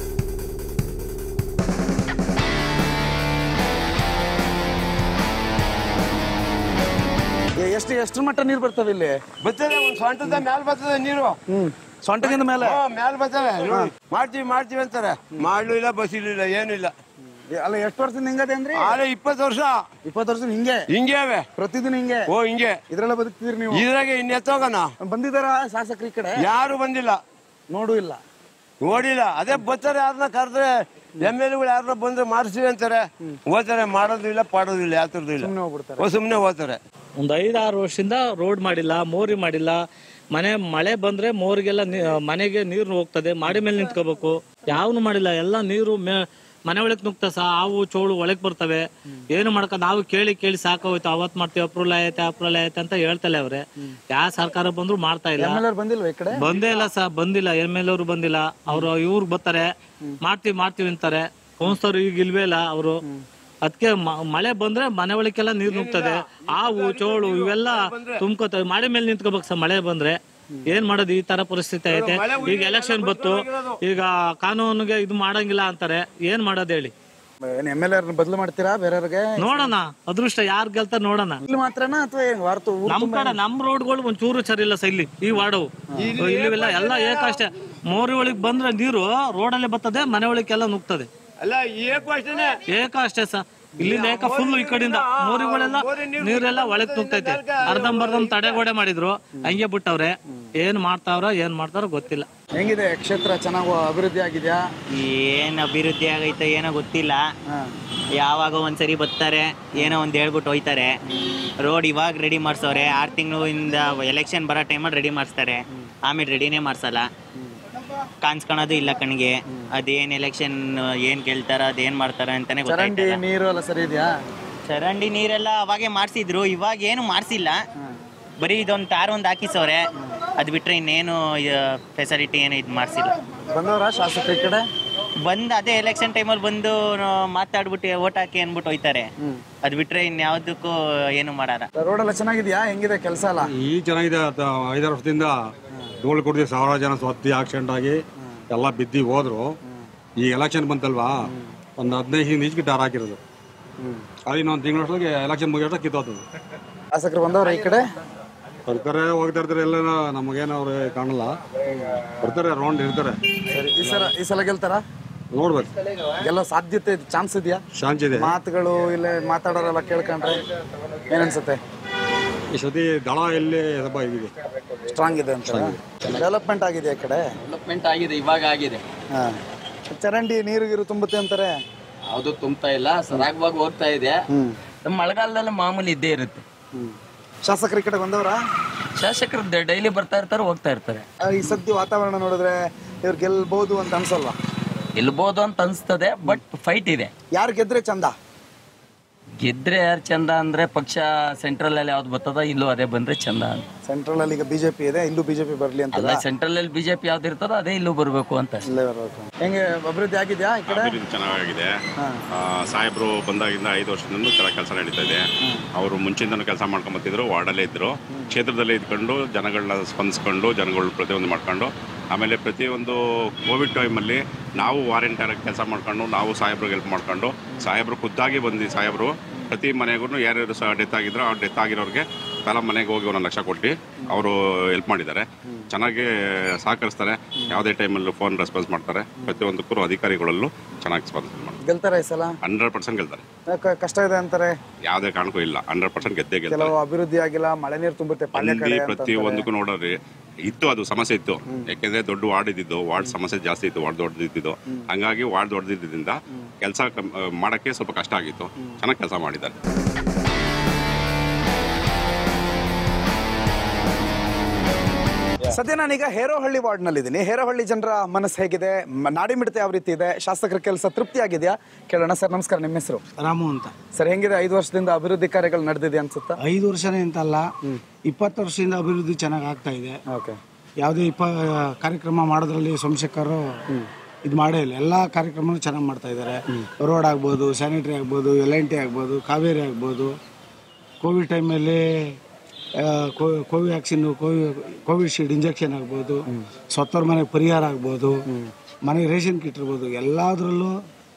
ಎ- ಎಷ್ಟು ಎಷ್ಟು ಮಟ್ಟ ನೀರು ಬರ್ತವೆ ಇಲ್ಲಿ ಬರ್ತದೆ ಒಂದ್ ಸ್ವಂಟದ ಮ್ಯಾಲ್ ಬರ್ತದೆ ನೀರು ಹ್ಮ್ ಸೊಂಟಗಿಂದ ಮೇಲೆ ಹಾ, ಮ್ಯಾಲ್ ಬರ್ತವೆ ನೋಡಿ. ಮಾಡ್ತೀವಿ ಮಾಡ್ತೀವಿ ಅಂತಾರೆ ಮಾಡ್ಲು ಇಲ್ಲ ಬಸ್ ಇಲ್ಲ ಏನು ಇಲ್ಲ ಅಲ್ಲ ಎಷ್ಟು ವರ್ಷದಿಂದ ಹಿಂಗದೆ ಅಂದ್ರಿ ಆದ್ರೆ ಇಪ್ಪತ್ತು ವರ್ಷ ಇಪ್ಪತ್ತು ವರ್ಷದಿಂದ ಹಿಂಗೆ ಹಿಂಗೆ ಅವೆ ಪ್ರತಿದಿನ ಹಿಂಗೆ ಓ ಹಿಂಗೆ ಇದ್ರೆಲ್ಲ ಬದುಕ್ತಿದ್ರಿ ನೀವು ಇದ್ರಾಗೆ ಇನ್ನೆತ್ತೋಗಣ ಬಂದಿದಾರ ಶಾಸಕರ ಈ ಕಡೆ ಯಾರು ಬಂದಿಲ್ಲ ನೋಡು ಇಲ್ಲ ನೋಡಿಲ್ಲ ಅದೇ ಬರ್ತಾರೆ ಯಾರನ್ನ ಕರೆದ್ರೆ ಎಮ್ ಎಲ್ ಎಗಳು ಯಾರನ್ನ ಬಂದ್ರೆ ಮಾಡಿಸ್ತೀವಿ ಅಂತಾರೆ ಓದ್ತಾರೆ ಮಾಡೋದು ಇಲ್ಲ ಪಾಡೋದು ಇಲ್ಲ ಯಾತ್ರದ್ದು ಇಲ್ಲ ಹೋಗ್ಬಿಡ್ತಾರೆ ಓ ಸುಮ್ಮನೆ ಓದ್ತಾರೆ ಒಂದು ಐದಾರು ವರ್ಷದಿಂದ ರೋಡ್ ಮಾಡಿಲ್ಲ ಮೋರಿ ಮಾಡಿಲ್ಲ ಮನೆ ಮಳೆ ಬಂದ್ರೆ ಮೋರಿಗೆಲ್ಲ ನೀ- ಮನೆಗೆ ನೀರು ಹೋಗ್ತದೆ ಮಾಡಿ ಮೇಲೆ ನಿಂತ್ಕೋಬೇಕು ಯಾವನು ಮಾಡಿಲ್ಲ ಎಲ್ಲ ನೀರು ಮೇ ಮನೆ ಒಳಗೆ ನುಗ್ತದೆ ಸಹ ಹಾವು ಚೋಳು ಒಳಗೆ ಬರ್ತವೆ ಏನು ಮಾಡ್ಕ ನಾವು ಕೇಳಿ ಕೇಳಿ ಸಾಕೋಯ್ತು ಅವತ್ ಮಾಡ್ತೀವಿ ಅಪ್ರೂವಲ್ ಆಯ್ತೆ ಅಪ್ರೂವಲ್ ಆಯ್ತೆ ಅಂತ ಹೇಳ್ತಲೆ ಅವ್ರೆ ಯಾವ ಸರ್ಕಾರ ಬಂದ್ರು ಮಾಡ್ತಾ ಇಲ್ಲ ಎಲ್ಲರೂ ಬಂದಿಲ್ವ ಈ ಕಡೆ ಬಂದೇ ಇಲ್ಲ ಸಹ ಬಂದಿಲ್ಲ ಎಮ್ ಎಲ್ ಅವರು ಬಂದಿಲ್ಲ ಅವರು ಇವ್ರು ಬರ್ತಾರೆ ಮಾಡ್ತೀವಿ ಮಾಡ್ತೀವಿ ಅಂತಾರೆ ಕೌನ್ಸಿಲರ್ ಈಗ ಇಲ್ವೇ ಇಲ್ಲ ಅವರು ಅದಕ್ಕೆ ಮಳೆ ಬಂದ್ರೆ ಮನೆ ಒಳಗೆಲ್ಲ ನೀರ್ ನುಗ್ತದೆ ಹಾವು ಚೋಳು ಇವೆಲ್ಲ ತುಂಬ್ಕೋತವೆ ಮಳೆ ಮೇಲೆ ನಿಂತ್ಕೋಬೇಕು ಸರ್ ಮಳೆ ಬಂದ್ರೆ ಏನ್ ಮಾಡೋದು ಈ ತರ ಪರಿಸ್ಥಿತಿ ಐತೆ ಈಗ ಎಲೆಕ್ಷನ್ ಬತ್ತು ಈಗ ಕಾನೂನಿಗೆ ಇದು ಮಾಡಂಗಿಲ್ಲ ಅಂತಾರೆ ಏನ್ ಮಾಡೋದು ಹೇಳಿ ಏನ್ ಎಮ್ ಎಲ್ ಆರ್ ಬದಲು ಮಾಡ್ತೀರಾ ಬೇರೆಯವ್ರಿಗೆ ನೋಡೋಣ ಅದೃಷ್ಟ ಯಾರ್ ಗೆಲ್ತಾರ ನೋಡೋಣ ಇಲ್ಲಿ ಮಾತ್ರನಾ ಅಥವಾ ಏನ್ ವಾರ್ತು ನಮ್ ಕಡೆ ನಮ್ ರೋಡ್ಗಳು ಒಂಚೂರು ಸರಿ ಇಲ್ಲ ಸರ್ ಇಲ್ಲಿ ಈ ವಾರ್ಡವು ಇಲ್ಲಿವೆಲ್ಲ ಎಲ್ಲ ಏಕಷ್ಟೇ ಮೋರಿ ಒಳಗ್ ಬಂದ್ರೆ ನೀರು ರೋಡಲ್ಲೇ ಬರ್ತದೆ ಮನೆ ಒಳಗೆಲ್ಲ ನುಗ್ತದೆ ಅಲ್ಲ ಏಕು ಅಷ್ಟೇನೆ ಏಕ ಅಷ್ಟೇ ಸರ್ ಇಲ್ಲಿಂದ ಏಕ ಫುಲ್ ಈ ಕಡೆಯಿಂದ ಮೋರಿಗಳೆಲ್ಲ ನೀರೆಲ್ಲ ಒಳಗ್ ನುಗ್ತೈತೆ ಅರ್ಧಂಬರ್ಧಂ ತಡೆಗೋಡೆ ಮಾಡಿದ್ರು ಹಂಗೆ ಬಿಟ್ಟವ್ರೆ ಏನ್ ಮಾಡ್ತಾವ್ರ ಏನ್ ಮಾಡ್ತಾರೋ ಗೊತ್ತಿಲ್ಲ ಹೆಂಗಿದೆ ಕ್ಷೇತ್ರ ಚೆನ್ನಾಗಿ ಅಭಿವೃದ್ಧಿ ಆಗಿದ್ಯಾ ಏನ್ ಅಭಿವೃದ್ಧಿ ಆಗೈತೆ ಏನೋ ಗೊತ್ತಿಲ್ಲ ಯಾವಾಗ ಒಂದ್ಸರಿ ಬರ್ತಾರೆ ಏನೋ ಒಂದ್ ಹೇಳ್ಬಿಟ್ಟು ಹೋಯ್ತಾರೆ ರೋಡ್ ಇವಾಗ ರೆಡಿ ಮಾಡ್ಸವ್ರೆ ಆರು ತಿಂಗಳಿಂದ ಎಲೆಕ್ಷನ್ ಬರೋ ಟೈಮಲ್ಲಿ ರೆಡಿ ಮಾಡಿಸ್ತಾರೆ ಆಮೇಲೆ ರೆಡಿನೇ ಮಾಡ್ಸಲ್ಲ ಕಾಣಿಸ್ಕೊಳೋದು ಇಲ್ಲ ಕಣ್ಗೆ ಅದೇನ್ ಎಲೆಕ್ಷನ್ ಏನ್ ಗೆಲ್ತಾರ ಅದೇನ್ ಮಾಡ್ತಾರ ಅಂತಾನೆ ಚರಂಡಿ ಗೊತ್ತಾಯ್ತಲ್ಲ ನೀರು ಎಲ್ಲ ಸರಿ ಇದೆಯಾ ಚರಂಡಿ ನೀರೆಲ್ಲ ಅವಾಗೆ ಮಾಡ್ಸಿದ್ರು ಇವಾಗ ಏನು ಮಾಡ್ಸಿಲ್ಲ ಬರೀ ಇದೊಂದು ತಾರ್ ಒಂದು ಹಾಕಿಸವ್ರೆ ಅದ್ ಬಿಟ್ರೆ ಇನ್ನೇನು ಫೆಸಿಲಿಟಿ ಏನು ಇದು ಮಾಡ್ಸಿಲ್ಲ ಬಂದವರ ಶಾಸಕರ ಈ ಕಡೆ ಬಂದ್ ಅದೇ ಎಲೆಕ್ಷನ್ ಟೈಮಲ್ಲಿ ಬಂದು ಆ, ಮಾತಾಡ್ಬಿಟ್ಟು ಓಟ್ ಹಾಕಿ ಅನ್ಬಿಟ್ಟು ಹೋಯ್ತಾರೆ ಅದ್ ಬಿಟ್ರೆ ಇನ್ಯಾವ್ದಕ್ಕೂ ಏನು ಮಾಡಾರ ರೋಡ್ ಎಲ್ಲ ಚೆನ್ನಾಗಿದ್ಯಾ ಹೆಂಗಿದೆ ಕೆಲಸ ಎಲ್ಲ ಈ ಚೆನ್ನಾಗಿದೆ ಅದ- ಐದಾರು ವರ್ಷದಿಂದ ಧೂಳು ಕೊಡ್ತೀವಿ ಸಾವಿರಾರು ಜನ ಸ್ವತ್ತಿ ಆಕ್ಸಿಡೆಂಟ್ ಆಗಿ ಎಲ್ಲ ಬಿದ್ದು ಹೋದ್ರು ಈ ಎಲೆಕ್ಷನ್ ಬಂತಲ್ವಾ ಒಂದು ಹದಿನೈದು ಈಚೆಗೆ ಟಾರ್ ಹಾಕಿರೋದು ಅದು ಇನ್ನೊಂದು ತಿಂಗಳಷ್ಟೊಳಗೆ ಎಲೆಕ್ಷನ್ ಮುಗಿಯೋಷ್ಟ ಕಿತ್ತೋತದೆ ಶಾಸಕರು ಬಂದವ್ರ ಈ ಕಡೆ ಬರ್ತಾರೆ ಹೋಗ್ತಾ ಇರ್ತಾರೆ ಎಲ್ಲ ನಮಗೇನು ಅವ್ರು ಕಾಣಲ್ಲ ಬರ್ತಾರೆ ರೌಂಡ್ ಇರ್ತಾರೆ ಸರಿ ಈ ಸಲ ಈ ಸಲ ಗೆಲ್ತಾರ ನೋಡ್ಬೇಕು ಗೆಲ್ಲೋ ಸಾಧ್ಯತೆ ಚಾನ್ಸ್ ಇದೆಯಾ ಶಾಂತಿ ಇದೆ ಮಾತುಗಳು ಇಲ್ಲ ಮಾತಾಡೋರೆಲ್ಲ ಕೇಳ್ಕೊಂಡ್ರೆ ಏನ್ ಅನ್ಸುತ್ತೆ ಈ ಸತಿ ದಳ ಎಲ್ಲಿ ಸ್ವಲ್ಪ ಇದಿದೆ ಸ್ಟ್ರಾಂಗ್ ಇದೆ ಅಂತ ಡೆವಲಪ್ಮೆಂಟ್ ಆಗಿದೆ ಈ ಕಡೆ ಡೆವಲಪ್ಮೆಂಟ್ ಆಗಿದೆ ಇವಾಗ ಆಗಿದೆ ಹಾ ಚರಂಡಿ ನೀರು ಗೀರು ತುಂಬುತ್ತೆ ಅಂತಾರೆ ಯಾವುದು ತುಂಬ್ತಾ ಇಲ್ಲ ಸರಾಗವಾಗಿ ಹೋಗ್ತಾ ಇದೆ ನಮ್ಮ ಮಳೆಗಾಲದಲ್ಲಿ ಮಾಮೂಲಿ ಇದ್ದೇ ಇರುತ್ತೆ ಶಾಸಕರ ಈ ಕಡೆ ಬಂದವರ ಶಾಸಕರು ಡೈಲಿ ಬರ್ತಾ ಇರ್ತಾರೆ ಹೋಗ್ತಾ ಇರ್ತಾರೆ ಈ ಸದ್ಯ ವಾತಾವರಣ ನೋಡಿದ್ರೆ ಇವ್ರು ಗೆಲ್ಬಹುದು ಅಂತ ಅನ್ಸಲ್ವಾ ಗೆಲ್ಬೋದು ಅಂತ ಅನ್ಸ್ತದೆ ಬಟ್ ಫೈಟ್ ಇದೆ ಯಾರು ಗೆದ್ರೆ ಚಂದ ಗೆದ್ರೆ ಯಾರು ಚಂದ ಅಂದ್ರೆ ಪಕ್ಷ ಸೆಂಟ್ರಲ್ ಅಲ್ಲಿ ಯಾವ್ದು ಬರ್ತದ ಇಲ್ಲೂ ಅದೇ ಬಂದ್ರೆ ಚಂದ ಅಂತ ಸೆಂಟ್ರಲ್ ಅಲ್ಲಿ ಈಗ ಬಿಜೆಪಿ ಇದೆ ಇಲ್ಲೂ ಬಿಜೆಪಿ ಬರ್ಲಿ ಅಂತ ಅಲ್ಲ ಸೆಂಟ್ರಲ್ ಅಲ್ಲಿ ಬಿಜೆಪಿ ಯಾವ್ದು ಇರ್ತದೋ ಅದೇ ಇಲ್ಲೂ ಬರ್ಬೇಕು ಅಂತ ಅಷ್ಟೇ. ಇಲ್ಲೇ ಬರ್ಬೇಕು ಹೆಂಗೆ ಅಭಿವೃದ್ಧಿ ಆಗಿದ್ಯಾ ಈ ಕಡೆ ಅಭಿವೃದ್ಧಿ ಚೆನ್ನಾಗಿದೆ ಆ, ಸಾಹೇಬ್ರು ಬಂದಾಗಿಂದ ಐದು ವರ್ಷದಿಂದ ಚೆನ್ನಾಗಿ ಕೆಲಸ ನಡೀತಾ ಇದೆ ಅವರು ಮುಂಚಿಂದನೂ ಕೆಲಸ ಮಾಡ್ಕೊಂಡ್ ಬರ್ತಿದ್ರು ವಾರ್ಡಲ್ಲೇ ಇದ್ರು ಕ್ಷೇತ್ರದಲ್ಲೇ ಇದ್ಕೊಂಡು ಜನಗಳನ್ನ ಸ್ಪಂದಿಸ್ಕೊಂಡು ಜನಗಳು ಪ್ರತಿಯೊಂದು ಮಾಡ್ಕೊಂಡು ಆಮೇಲೆ ಪ್ರತಿಯೊಂದು ಕೋವಿಡ್ ಟೈಮಲ್ಲಿ ನಾವು ವಾರಂಟಿಯರ್ ಕೆಲಸ ಮಾಡ್ಕೊಂಡು ನಾವು ಸಾಹೇಬ್ರಿಗೆ ಹೆಲ್ಪ್ ಮಾಡ್ಕೊಂಡು ಸಾಹೇಬ್ರು ಖುದ್ದಾಗಿ ಬಂದು ಸಾಹೇಬ್ರು ಪ್ರತಿ ಮನೆಗೂ ಯಾರ್ಯಾರು ಸಹ ಡೆತ್ ಆಗಿದ್ರು ಆ ಡೆತ್ ಆಗಿರೋರಿಗೆ ತಲಾ ಮನೆಗೆ ಹೋಗಿ ಒಂದೊಂದು ಲಕ್ಷ ಕೊಟ್ಟು ಅವರು ಹೆಲ್ಪ್ ಮಾಡಿದ್ದಾರೆ ಚೆನ್ನಾಗಿ ಸಹಕರಿಸ್ತಾರೆ ಯಾವುದೇ ಟೈಮಲ್ಲೂ ಫೋನ್ ರೆಸ್ಪಾನ್ಸ್ ಮಾಡ್ತಾರೆ ಪ್ರತಿಯೊಂದಕ್ಕೂ ಅಧಿಕಾರಿಗಳಲ್ಲೂ ಚೆನ್ನಾಗಿ ಸ್ಪಂದನೆ ಮಾಡ್ತಾರೆ ಗೆಲ್ತಾರೆ ಈ ಸಲ ಹಂಡ್ರೆಡ್ ಪರ್ಸೆಂಟ್ ಗೆಲ್ತಾರೆ ಯಾಕೆ ಕಷ್ಟ ಇದೆ ಅಂತಾರೆ ಯಾವುದೇ ಕಾರಣಕ್ಕೂ ಇಲ್ಲ ಹಂಡ್ರೆಡ್ ಪರ್ಸೆಂಟ್ ಗೆದ್ದೇ ಗೆಲ್ತಾರೆ ಕೆಲವು ಅಭಿವೃದ್ಧಿ ಆಗಿಲ್ಲ ಮಳೆ ನೀರು ತುಂಬುತ್ತೆ ಪಾಳ್ಯ ಅಲ್ಲಿ ಕಡೆ ಅಂತ ಪ್ರತಿ ಒಂದಕ್ಕೂ ನೋಡೋರಿ ಇತ್ತು ಅದು ಸಮಸ್ಯೆ ಇತ್ತು ಯಾಕೆಂದ್ರೆ ದೊಡ್ಡ ವಾರ್ಡ್ ಇದ್ದಿದ್ದು ವಾರ್ಡ್ ಸಮಸ್ಯೆ ಜಾಸ್ತಿ ಇತ್ತು ವಾರ್ಡ್ ದೊಡ್ಡದಿದ್ದು ಹಂಗಾಗಿ ವಾರ್ಡ್ ದೊಡ್ಡದಿದ್ದರಿಂದ ಕೆಲಸ ಮಾಡಕ್ಕೆ ಸ್ವಲ್ಪ ಕಷ್ಟ ಆಗಿತ್ತು ಚೆನ್ನಾಗಿ ಕೆಲಸ ಮಾಡಿದ್ದಾರೆ ಸದ್ಯ ನಾನೀಗ ಹೇರೋಹಳ್ಳಿ ವಾರ್ಡ್ ನಲ್ಲಿ ಇದ್ದೀನಿ ಹೇರೋಹಳ್ಳಿ ಜನರ ಮನಸ್ಸು ಹೇಗಿದೆ ಮ- ನಾಡಿ ಮಿಡತೆ ಯಾವ ರೀತಿ ಇದೆ ಶಾಸಕರ ಕೆಲಸ ತೃಪ್ತಿ ಆಗಿದೆಯಾ ಕೇಳೋಣ ಸರ್ ನಮಸ್ಕಾರ ನಿಮ್ಮ ಹೆಸರು ರಾಮು ಅಂತ ಸರ್ ಹೆಂಗಿದೆ ಐದು ವರ್ಷದಿಂದ ಅಭಿವೃದ್ಧಿ ಕಾರ್ಯಗಳು ನಡೆದಿದೆ ಅನ್ಸುತ್ತಾ ಐದು ವರ್ಷನೇ ಅಂತಲ್ಲ ಇಪ್ಪತ್ತು ವರ್ಷದಿಂದ ಅಭಿವೃದ್ಧಿ ಚೆನ್ನಾಗಿ ಆಗ್ತಾ ಇದೆ ಓಕೆ ಯಾವುದೇ ಇಪ್ಪ ಕಾರ್ಯಕ್ರಮ ಮಾಡೋದ್ರಲ್ಲಿ ಸೋಮಶೇಖರ್ ಇದು ಮಾಡೇ ಇಲ್ಲ ಎಲ್ಲ ಕಾರ್ಯಕ್ರಮನೂ ಚೆನ್ನಾಗಿ ಮಾಡ್ತಾ ಇದ್ದಾರೆ ರೋಡ್ ಆಗ್ಬೋದು ಸ್ಯಾನಿಟರಿ ಆಗ್ಬೋದು ಎಲ್ ಎನ್ ಟಿ ಆಗ್ಬೋದು ಕಾವೇರಿ ಆಗ್ಬೋದು ಕೋವಿಡ್ ಟೈಮಲ್ಲಿ ಕೋವ್ಯಾಕ್ಸಿನ್ ಕೋವಿ ಕೋವಿಶೀಲ್ಡ್ ಇಂಜೆಕ್ಷನ್ ಆಗ್ಬೋದು ಸತ್ತೋರ್ ಮನೆಗೆ ಪರಿಹಾರ ಆಗ್ಬೋದು ಮನೆಗೆ ರೇಷನ್ ಕಿಟ್ ಇರ್ಬೋದು ಎಲ್ಲದರಲ್ಲೂ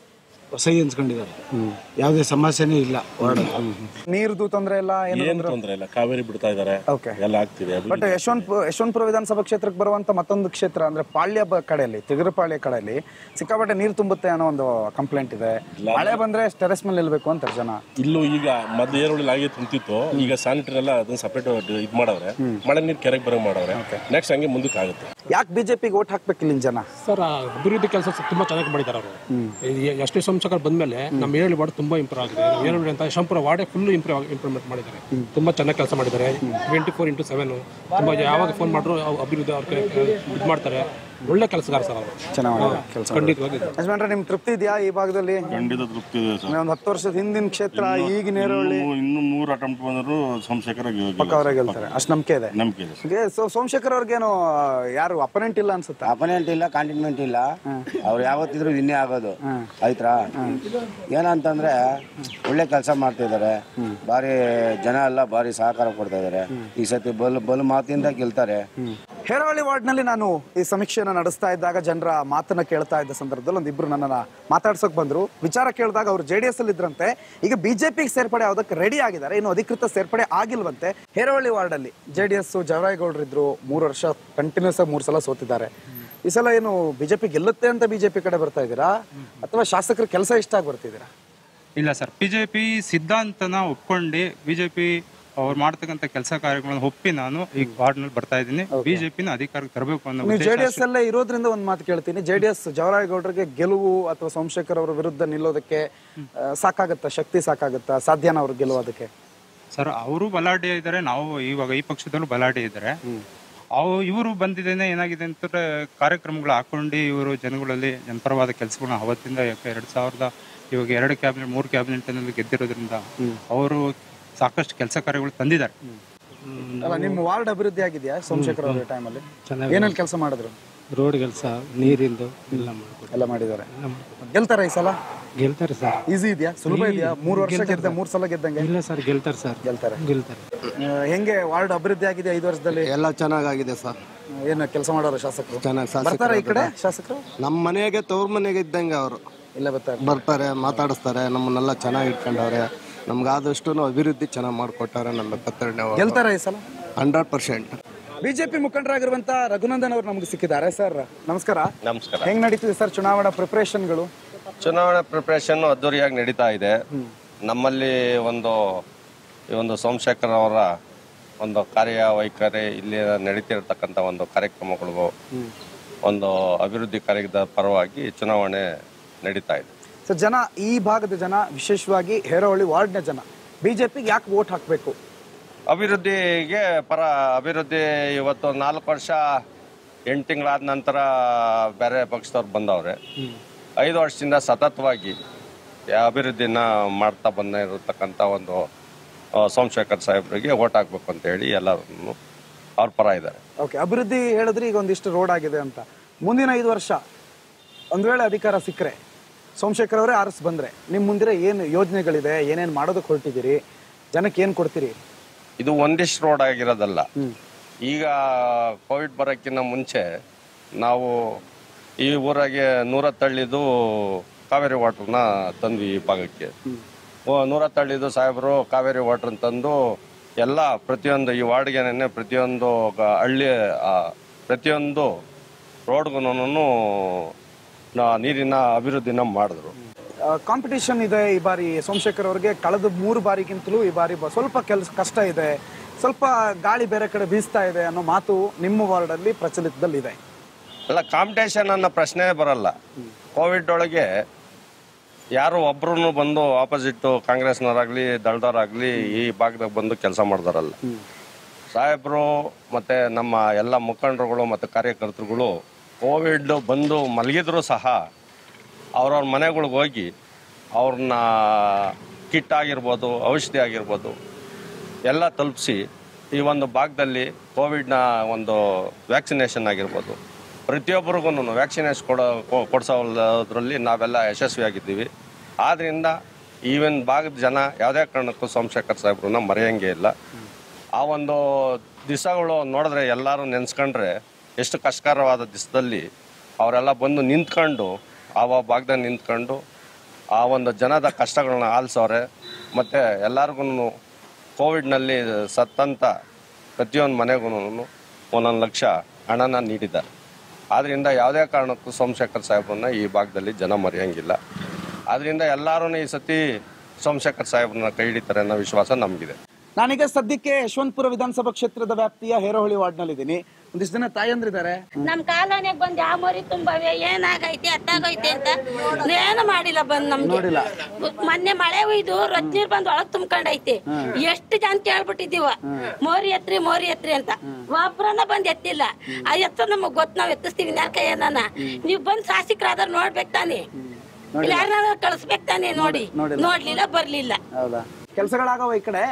ಸಹಿ ಹಂಚ್ಕೊಂಡಿದ್ದಾರೆ ಯಾವುದೇ ಸಮಸ್ಯೆನೇ ಇಲ್ಲ ವಾರ್ಡಲ್ಲಿ ನೀರ್ದು ತೊಂದರೆ ಇಲ್ಲ ಏನು ಏನ್ ತೊಂದ್ರೆ ಇಲ್ಲ ಕಾವೇರಿ ಬಿಡ್ತಾ ಇದಾರೆ ಓಕೆ ಎಲ್ಲ ಆಗ್ತಿದೆ ಬಟ್ ಯಶವಂತಪುರ ಯಶವಂತಪುರ ವಿಧಾನಸಭಾ ಕ್ಷೇತ್ರಕ್ಕೆ ಬರುವಂತ ಮತ್ತೊಂದು ಕ್ಷೇತ್ರ ಅಂದ್ರೆ ಪಾಳ್ಯ ಬ- ಕಡೆಯಲ್ಲಿ ತಿಗರಪಾಳ್ಯ ಕಡೆಯಲ್ಲಿ ಸಿಕ್ಕಾಪಟ್ಟೆ ನೀರು ತುಂಬುತ್ತೆ ಅನ್ನೋ ಒಂದು ಕಂಪ್ಲೇಂಟ್ ಇದೆ ಮಳೆ ಬಂದ್ರೆ ಟೆರೆಸ್ ಮೇಲೆ ನಿಲ್ಬೇಕು ಅಂತಾರೆ ಜನ ಇಲ್ಲೂ ಈಗ ಮೊದ್ಲು ಏರುಳ್ಳಿ ಆಗಿ ತುಂಬ್ತಿತ್ತು ಈಗ ಸ್ಯಾನಿಟರಿ ಎಲ್ಲ ಅದನ್ನ ಸಪರೇಟ್ ಇದ್ ಮಾಡವ್ರೆ ಮಳೆ ನೀರು ಕೆರೆಗೆ ಬರೋ ಮಾಡವ್ರೆ ನೆಕ್ಸ್ಟ್ ಹಂಗೆ ಮುಂದಕ್ಕೆ ಆಗುತ್ತೆ ಯಾಕೆ ಬಿಜೆಪಿಗೆ ಓಟ್ ಹಾಕ್ಬೇಕು ಇಲ್ಲಿನ ಜನ ಸರ್ ಆ ಅಭಿವೃದ್ಧಿ ಕೆಲಸ ತುಂಬಾ ಚೆನ್ನಾಗಿ ಮಾಡಿದ್ದಾರೆ ಅವರು ಎಷ್ಟೇ ಸಂಸಕರು ಬಂದ್ಮೇಲೆ ನಮ್ಮ ಏಳು ವಾರ್ಡ್ ತುಂಬಾ ಇಂಪ್ರೂವ್ ಆಗಿದೆ ಏಳು ಅಂತ ಶಂಪುರ ವಾರ್ಡೇ ಫುಲ್ ಇಂಪ್ರೂವ್ ಇಂಪ್ರೂವ್ಮೆಂಟ್ ಮಾಡಿದ್ದಾರೆ ತುಂಬಾ ಚೆನ್ನಾಗಿ ಕೆಲಸ ಮಾಡಿದ್ದಾರೆ ಟ್ವೆಂಟಿ ಫೋರ್ ಇಂಟು ಸೆವೆನ್ ತುಂಬಾ ಯಾವಾಗ ಫೋನ್ ಮಾಡಿದ್ರು ಅವ್ ಅಭಿವೃದ್ಧಿ ಅವ್ರ ಇದು ಮಾಡ್ತಾರೆ ಒಳ್ಳೆ ಕೆಲಸಗಾರ ಸರ್ ಅವರು ಚೆನ್ನಾಗಿ ಕೆಲಸ ಖಂಡಿತವಾಗಿ ಯಜಮಾನ್ರೆ ನಿಮ್ ತೃಪ್ತಿ ಇದೆಯಾ ಈ ಭಾಗದಲ್ಲಿ ಖಂಡಿತ ತೃಪ್ತಿ ಇದೆ ಸರ್ ಒಂದು ಹತ್ತು ವರ್ಷದ ಹಿಂದಿನ ಕ್ಷೇತ್ರ ಈಗ ನೇರಳಿ ಇನ್ನು- ಇನ್ನು ಮೂರು ಅಟೆಂಪ್ಟ್ ಬಂದ್ರು ಸೋಮಶೇಖರ ಪಕ್ಕ ಅವರೇ ಗೆಲ್ತಾರೆ ಅಷ್ಟು ನಂಬಿಕೆ ಇದೆ ನಂಬಿಕೆ ಇದೆ ಹೀಗೆ ಸೊ ಸೋಮಶೇಖರ್ ಅವ್ರಿಗೇನು ಯಾರು ಅಪನೆಂಟ್ ಇಲ್ಲ ಅನ್ಸುತ್ತೆ ಅಪನೆಂಟ್ ಇಲ್ಲ ಕಾಂಟಿನ್ಮೆಂಟ್ ಇಲ್ಲ ಅವ್ರು ಯಾವತ್ತಿದ್ರು ವಿನ್ನೇ ಆಗೋದು ಆಯ್ತಾ ಏನಂತಂದ್ರೆ ಒಳ್ಳೆ ಕೆಲಸ ಮಾಡ್ತಿದ್ದಾರೆ ಭಾರಿ ಜನ ಎಲ್ಲ ಭಾರಿ ಸಹಕಾರ ಕೊಡ್ತಾ ಇದ್ದಾರೆ ಈ ಸತಿ ಬಲ್ ಬಲ್ ಮಾತಿಂದ ಗೆಲ್ತಾರೆ ಹೇರಾವಳಿ ವಾರ್ಡ್ನಲ್ಲಿ ನಾನು ಈ ಸಮೀಕ್ಷೆಯನ್ನು ನಡೆಸ್ತಾ ಇದ್ದಾಗ ಜನರ ಮಾತನ್ನ ಕೇಳ್ತಾ ಇದ್ದ ಸಂದರ್ಭದಲ್ಲಿ ಒಂದಿಬ್ರು ನನ್ನನ್ನ ಮಾತಾಡ್ಸೋಕ್ ಬಂದ್ರು ವಿಚಾರ ಕೇಳಿದಾಗ ಅವರು ಜೆ ಡಿ ಎಸ್ ಅಲ್ಲಿ ಇದ್ರಂತೆ ಈಗ ಬಿಜೆಪಿಗೆ ಸೇರ್ಪಡೆ ಆಗೋದಕ್ಕೆ ರೆಡಿ ಆಗಿದ್ದಾರೆ ಇನ್ನು ಅಧಿಕೃತ ಸೇರ್ಪಡೆ ಆಗಿಲ್ವಂತೆ ಹೇರಾವಳಿ ವಾರ್ಡ್ ಅಲ್ಲಿ ಜೆ ಡಿ ಎಸ್ ಜವರಾಯಗೌಡರು ಇದ್ರು ಮೂರು ವರ್ಷ ಕಂಟಿನ್ಯೂಸ್ ಆಗಿ ಮೂರು ಸಲ ಸೋತಿದ್ದಾರೆ ಈ ಸಲ ಏನು ಬಿಜೆಪಿ ಗೆಲ್ಲುತ್ತೆ ಅಂತ ಬಿಜೆಪಿ ಕಡೆ ಬರ್ತಾ ಇದ್ದೀರಾ ಅಥವಾ ಶಾಸಕರ ಕೆಲಸ ಇಷ್ಟ ಆಗಿ ಬರ್ತಿದ್ದೀರಾ ಇಲ್ಲ ಸರ್ ಬಿಜೆಪಿ ಸಿದ್ಧಾಂತನ ಒಪ್ಕೊಂಡು ಬಿಜೆಪಿ ಅವ್ರು ಮಾಡ್ತಕ್ಕಂಥ ಕೆಲಸ ಕಾರ್ಯಗಳನ್ನ ಒಪ್ಪಿ ನಾನು ಈಗ ವಾರ್ಡ್ನಲ್ಲಿ ಬರ್ತಾ ಇದ್ದೀನಿ ಬಿಜೆಪಿನ ಅಧಿಕಾರಕ್ಕೆ ತರಬೇಕು ಅನ್ನೋ ನೀವು ಜೆ ಡಿ ಉದ್ದೇಶ ಎಸ್ ಅಲ್ಲೇ ಇರೋದ್ರಿಂದ ಒಂದು ಮಾತು ಕೇಳ್ತೀನಿ ಜೆ ಡಿ ಎಸ್ ಜವರಾಯಗೌಡರಿಗೆ ಗೆಲುವು ಅಥವಾ ಸೋಮಶೇಖರ್ ಅವರ ವಿರುದ್ಧ ನಿಲ್ಲೋದಕ್ಕೆ ಆ, ಸಾಕಾಗತ್ತಾ ಶಕ್ತಿ ಸಾಕಾಗತ್ತಾ ಸಾಧ್ಯನಾ ಅವ್ರು ಗೆಲ್ಲುವುದಕ್ಕೆ ಸರ್ ಅವರು ಬಲಾಢ್ಯ ಇದ್ದಾರೆ ನಾವು ಇವಾಗ ಈ ಪಕ್ಷದಲ್ಲೂ ಬಲಾಢ್ಯ ಇದ್ದಾರೆ ಅವು ಇವರು ಬಂದಿದ್ದೇನೆ ಏನಾಗಿದೆ ಅಂತಂದ್ರೆ ಕಾರ್ಯಕ್ರಮಗಳು ಹಾಕೊಂಡು ಇವರು ಜನಗಳಲ್ಲಿ ಜನಪರವಾದ ಕೆಲಸಗಳನ್ನ ಅವತ್ತಿಂದ ಯಾಕೆ ಎರಡ್ ಸಾವಿರದ ಇವಾಗ ಎರಡು ಕ್ಯಾಬಿನೆಟ್ ಮೂರು ಕ್ಯಾಬಿನೆಟ್ ನಲ್ಲಿ ಗೆದ್ದಿರೋದ್ರಿಂದ ಅವರು ಸಾಕಷ್ಟು ಕೆಲಸ ಕಾರ್ಯಗಳು ತಂದಿದ್ದಾರೆ ಅಲ್ಲ ನಿಮ್ಮ ವಾರ್ಡ್ ಅಭಿವೃದ್ಧಿ ಆಗಿದೆಯಾ ಸೋಮಶೇಖರ್ ಅವರ ಟೈಮಲ್ಲಿ ಚೆನ್ನಾಗಿ ಏನೇನು ಕೆಲಸ ಮಾಡಿದ್ರು ರೋಡ್ ಕೆಲಸ ನೀರಿಂದು ಎಲ್ಲ ಮಾಡ್ಕೊಡಿ ಎಲ್ಲ ಮಾಡಿದ್ದಾರೆ ಗೆಲ್ತಾರ ಈ ಸಲ ಗೆಲ್ತಾರೆ ಸರ್ ಈಸಿ ಇದೆಯಾ ಸುಲಭ ಇದೆಯಾ ಮೂರು ವರ್ಷ ಗೆದ್ದ ಮೂರು ಸಲ ಗೆದ್ದಂಗೆ ಇಲ್ಲ ಸರ್ ಗೆಲ್ತಾರೆ ಸರ್ ಗೆಲ್ತಾರೆ ಗೆಲ್ತಾರೆ ಆ, ಹೆಂಗೆ ವಾರ್ಡ್ ಅಭಿವೃದ್ಧಿ ಆಗಿದೆ ಐದು ವರ್ಷದಲ್ಲಿ ಎಲ್ಲ ಚೆನ್ನಾಗಾಗಿದೆ ಸರ್ ಏನು ಕೆಲಸ ಮಾಡೋರು ಶಾಸಕರು ಚೆನ್ನಾಗಿ ಬರ್ತಾರ ಈ ಕಡೆ ಶಾಸಕರು ನಮ್ಮ ಮನೆಗೆ ತವ್ರ ಮನೆಗೆ ಇದ್ದಂಗೆ ಅವರು ಇಲ್ಲ ಬರ್ತಾರೆ ಬರ್ತಾರೆ ಮಾತಾಡಿಸ್ತಾರೆ ನಮ್ಮನ್ನೆಲ್ಲ ಚೆನ್ನಾಗಿ ಇಟ್ಕೊಂಡವ್ರೆ ನಮ್ಗಾದಷ್ಟು ಅಭಿವೃದ್ಧಿ ಚೆನ್ನಾಗಿ ಮಾಡಿಕೊಟ್ಟಾರೆ ನಮ್ಮ ಎಪ್ಪತ್ತೆರಡನೇ ಗೆಲ್ತಾರ ಈ ಸಲ ಹಂಡ್ರೆಡ್ ಪರ್ಸೆಂಟ್ ಬಿಜೆಪಿ ಮುಖಂಡರಾಗಿರುವಂತ ರಘುನಂದನ್ ಅವರು ನಮಗೆ ಸಿಕ್ಕಿದ್ದಾರೆ ಸರ್ ನಮಸ್ಕಾರ ನಮಸ್ಕಾರ ಹೆಂಗ್ ನಡೀತಿದೆ ಸರ್ ಚುನಾವಣಾ ಪ್ರಿಪರೇಷನ್ಗಳು ಚುನಾವಣಾ ಪ್ರಿಪರೇಷನ್ ಅದ್ದೂರಿಯಾಗಿ ನಡೀತಾ ಇದೆ ನಮ್ಮಲ್ಲಿ ಒಂದು ಈ ಒಂದು ಸೋಮಶೇಖರ್ ಅವರ ಒಂದು ಕಾರ್ಯವೈಖರಿ ಇಲ್ಲಿ ನಡೀತಿರತಕ್ಕಂಥ ಒಂದು ಕಾರ್ಯಕ್ರಮಗಳಿಗೂ ಒಂದು ಅಭಿವೃದ್ಧಿ ಕಾರ್ಯದ ಪರವಾಗಿ ಚುನಾವಣೆ ನಡೀತಾ ಇದೆ ಸೊ ಜನ ಈ ಭಾಗದ ಜನ ವಿಶೇಷವಾಗಿ ಹೇರೋಹಳ್ಳಿ ವಾರ್ಡ್ನ ಜನ ಬಿಜೆಪಿಗೆ ಯಾಕೆ ವೋಟ್ ಹಾಕಬೇಕು ಅಭಿವೃದ್ಧಿಗೆ ಪರ ಅಭಿವೃದ್ಧಿ ಇವತ್ತು ನಾಲ್ಕು ವರ್ಷ ಎಂಟು ತಿಂಗಳಾದ ನಂತರ ಬೇರೆ ಪಕ್ಷದವ್ರು ಬಂದವ್ರೆ ಐದು ವರ್ಷದಿಂದ ಸತತವಾಗಿ ಯಾ- ಅಭಿವೃದ್ಧಿನ ಮಾಡ್ತಾ ಬಂದಿರತಕ್ಕಂಥ ಒಂದು ಆ, ಸೋಮಶೇಖರ್ ಸಾಹೇಬ್ರಿಗೆ ಓಟ್ ಹಾಕ್ಬೇಕು ಅಂತ ಹೇಳಿ ಎಲ್ಲರೂ ಅವ್ರ ಪರ ಇದ್ದಾರೆ ಓಕೆ ಅಭಿವೃದ್ಧಿ ಹೇಳಿದ್ರೆ ಈಗ ಒಂದಿಷ್ಟು ರೋಡ್ ಆಗಿದೆ ಅಂತ ಮುಂದಿನ ಐದು ವರ್ಷ ಒಂದ್ ವೇಳೆ ಅಧಿಕಾರ ಸಿಕ್ಕರೆ ಸೋಮಶೇಖರ್ ಅವರೇ ಆರಿಸ್ ಬಂದ್ರೆ ನಿಮ್ ಮುಂದಿನ ಏನು ಯೋಜನೆಗಳಿದೆ ಏನೇನ್ ಮಾಡೋದಕ್ಕೆ ಹೊರಟಿದ್ದೀರಿ ಜನಕ್ಕೆ ಏನ್ ಕೊಡ್ತೀರಿ ಇದು ಒಂದಿಷ್ಟು ರೋಡ್ ಆಗಿರೋದಲ್ಲ ಈಗ ಕೋವಿಡ್ ಬರೋಕ್ಕಿಂತ ಮುಂಚೆ ನಾವು ಈ ಊರಾಗೆ ನೂರ ತಳ್ಳಿದು ಕಾವೇರಿ ವಾಟರ್ನ ತಂದ್ವಿ ಈ ಭಾಗಕ್ಕೆ ನೂರತ್ತಳ್ಳಿದು ಸಾಹೇಬರು ಕಾವೇರಿ ವಾಟರ್ ಅಂತಂದು ಎಲ್ಲ ಪ್ರತಿಯೊಂದು ಈ ವಾರ್ಡ್ಗೆನೆ ಪ್ರತಿಯೊಂದು ಗ- ಹಳ್ಳಿ ಆ, ಪ್ರತಿಯೊಂದು ರೋಡ್ಗೂ ನೀರಿನ ಅಭಿವೃದ್ಧಿನ ಮಾಡಿದ್ರು ಕಾಂಪಿಟೇಷನ್ ಇದೆ ಈ ಬಾರಿ ಸೋಮಶೇಖರ್ ಅವರಿಗೆ ಕಳೆದ ಮೂರು ಬಾರಿಗಿಂತಲೂ ಈ ಬಾರಿ ಬ- ಸ್ವಲ್ಪ ಕೆಲಸ ಕಷ್ಟ ಇದೆ ಸ್ವಲ್ಪ ಗಾಳಿ ಬೇರೆ ಕಡೆ ಬೀಸ್ತಾ ಇದೆ ಅನ್ನೋ ಮಾತು ನಿಮ್ಮ ವಾರ್ಡಲ್ಲಿ ಪ್ರಚಲಿತದಲ್ಲಿದೆ ಅಲ್ಲ ಕಾಂಪಿಟೇಷನ್ ಅನ್ನೋ ಪ್ರಶ್ನೆ ಬರಲ್ಲ ಕೋವಿಡ್ ಒಳಗೆ ಯಾರು ಒಬ್ರು ಬಂದು ಆಪೋಸಿಟ್ ಕಾಂಗ್ರೆಸ್ನವರಾಗ್ಲಿ ದಳದವರಾಗ್ಲಿ ಈ ಭಾಗದಾಗ ಬಂದು ಕೆಲಸ ಮಾಡ್ದಾರಲ್ಲ ಸಾಹೇಬರು ಮತ್ತೆ ನಮ್ಮ ಎಲ್ಲ ಮುಖಂಡರುಗಳು ಮತ್ತು ಕಾರ್ಯಕರ್ತರುಗಳು ಕೋವಿಡ್ ಬಂದು ಮಲಗಿದ್ರು ಸಹ ಅವ್ರವ್ರ ಮನೆಗಳಿಗೆ ಹೋಗಿ ಅವ್ರನ್ನ ಕಿಟ್ ಆಗಿರ್ಬೋದು ಔಷಧಿ ಆಗಿರ್ಬೋದು ಎಲ್ಲ ತಲುಪಿಸಿ ಈ ಒಂದು ಭಾಗದಲ್ಲಿ ಕೋವಿಡ್ನ ಒಂದು ವ್ಯಾಕ್ಸಿನೇಷನ್ ಆಗಿರ್ಬೋದು ಪ್ರತಿಯೊಬ್ಬರಿಗೂ ವ್ಯಾಕ್ಸಿನೇಷನ್ ಕೊಡೋ ಕೊ- ಕೊಡ್ಸೋದ್ರಲ್ಲಿ ನಾವೆಲ್ಲ ಯಶಸ್ವಿಯಾಗಿದ್ದೀವಿ ಆದ್ದರಿಂದ ಈವನ್ ಭಾಗದ ಜನ ಯಾವುದೇ ಕಾರಣಕ್ಕೂ ಸೋಮಶೇಖರ್ ಸಾಹೇಬ್ರನ್ನ ಮರೆಯಂಗೆ ಇಲ್ಲ ಆ ಒಂದು ದಿವಸಗಳು ನೋಡಿದ್ರೆ ಎಲ್ಲರೂ ನೆನೆಸ್ಕೊಂಡ್ರೆ ಎಷ್ಟು ಕಷ್ಟಕರವಾದ ದಿವಸದಲ್ಲಿ ಅವರೆಲ್ಲ ಬಂದು ನಿಂತ್ಕೊಂಡು ಆ ಭಾಗದಲ್ಲಿ ನಿಂತ್ಕೊಂಡು ಆ ಒಂದು ಜನದ ಕಷ್ಟಗಳನ್ನ ಆಲಿಸೋರೆ ಮತ್ತು ಎಲ್ಲರಿಗೂ ಕೋವಿಡ್ನಲ್ಲಿ ಸತ್ತಂತ ಪ್ರತಿಯೊಂದು ಮನೆಗೂ ಒಂದೊಂದು ಲಕ್ಷ ಹಣನ ನೀಡಿದ್ದಾರೆ ಆದ್ದರಿಂದ ಯಾವುದೇ ಕಾರಣಕ್ಕೂ ಸೋಮಶೇಖರ್ ಸಾಹೇಬ್ರನ್ನ ಈ ಭಾಗದಲ್ಲಿ ಜನ ಮರೆಯಂಗಿಲ್ಲ ಆದ್ದರಿಂದ ಎಲ್ಲರೂ ಈ ಸತಿ ಸೋಮಶೇಖರ್ ಸಾಹೇಬ್ರನ್ನ ಕೈ ಹಿಡಿತಾರೆ ಅನ್ನೋ ವಿಶ್ವಾಸ ನಮಗಿದೆ ನಾನೀಗ ಸದ್ಯಕ್ಕೆ ಯಶವಂತಪುರ ವಿಧಾನಸಭಾ ಕ್ಷೇತ್ರದ ವ್ಯಾಪ್ತಿಯ ಹೇರೋಹಳ್ಳಿ ವಾರ್ಡ್ನಲ್ಲಿದ್ದೀನಿ ಒಂದಿಷ್ಟು ಜನ ತಾಯಂದ್ರಿದ್ದಾರೆ ನಮ್ ಕಾಲೋನಿಯಾಗ ಬಂದ್ ಯಾವ ಮರಿ ತುಂಬವೆ ಏನಾಗೈತೆ ಅತ್ತಾಗೈತೆ ಅಂತ ಏನು ಮಾಡಿಲ್ಲ ಬಂದ್ ನಮ್ಗೆ ನೋಡಿಲ್ಲ. ಮೊನ್ನೆ ಮಳೆ ಒಯ್ದು ರೊಚ್ಚ ನೀರ್ ಬಂದ್ ಒಳಗ್ ತುಂಬ್ಕೊಂಡೈತಿ ಎಷ್ಟು ಜನ ಕೇಳ್ಬಿಟ್ಟಿದೀವ ಮೋರಿ ಎತ್ರಿ ಮೋರಿ ಎತ್ರಿ ಅಂತ ಒಬ್ರನ್ನ ಬಂದ್ ಎತ್ತಿಲ್ಲ ಆ ಎತ್ತ ನಮಗ್ ಗೊತ್ತ ನಾವ್ ಎತ್ತಿಸ್ತೀವಿ ಯಾಕ ಏನಾನ ನೀವ್ ಬಂದ್ ಶಾಸಕರಾದ್ರ ನೋಡ್ಬೇಕು ತಾನೆ ಇಲ್ಲ ಯಾರನ್ನ ಕಳಿಸ್ಬೇಕು ತಾನೆ ನೋಡಿ ನೋಡಿಲ್ಲ. ನೋಡ್ಲಿಲ್ಲ ಬರ್ಲಿಲ್ಲ ಹೌದಾ ಕೆಲಸಗಳಾಗವ ಈ ಕಡೆ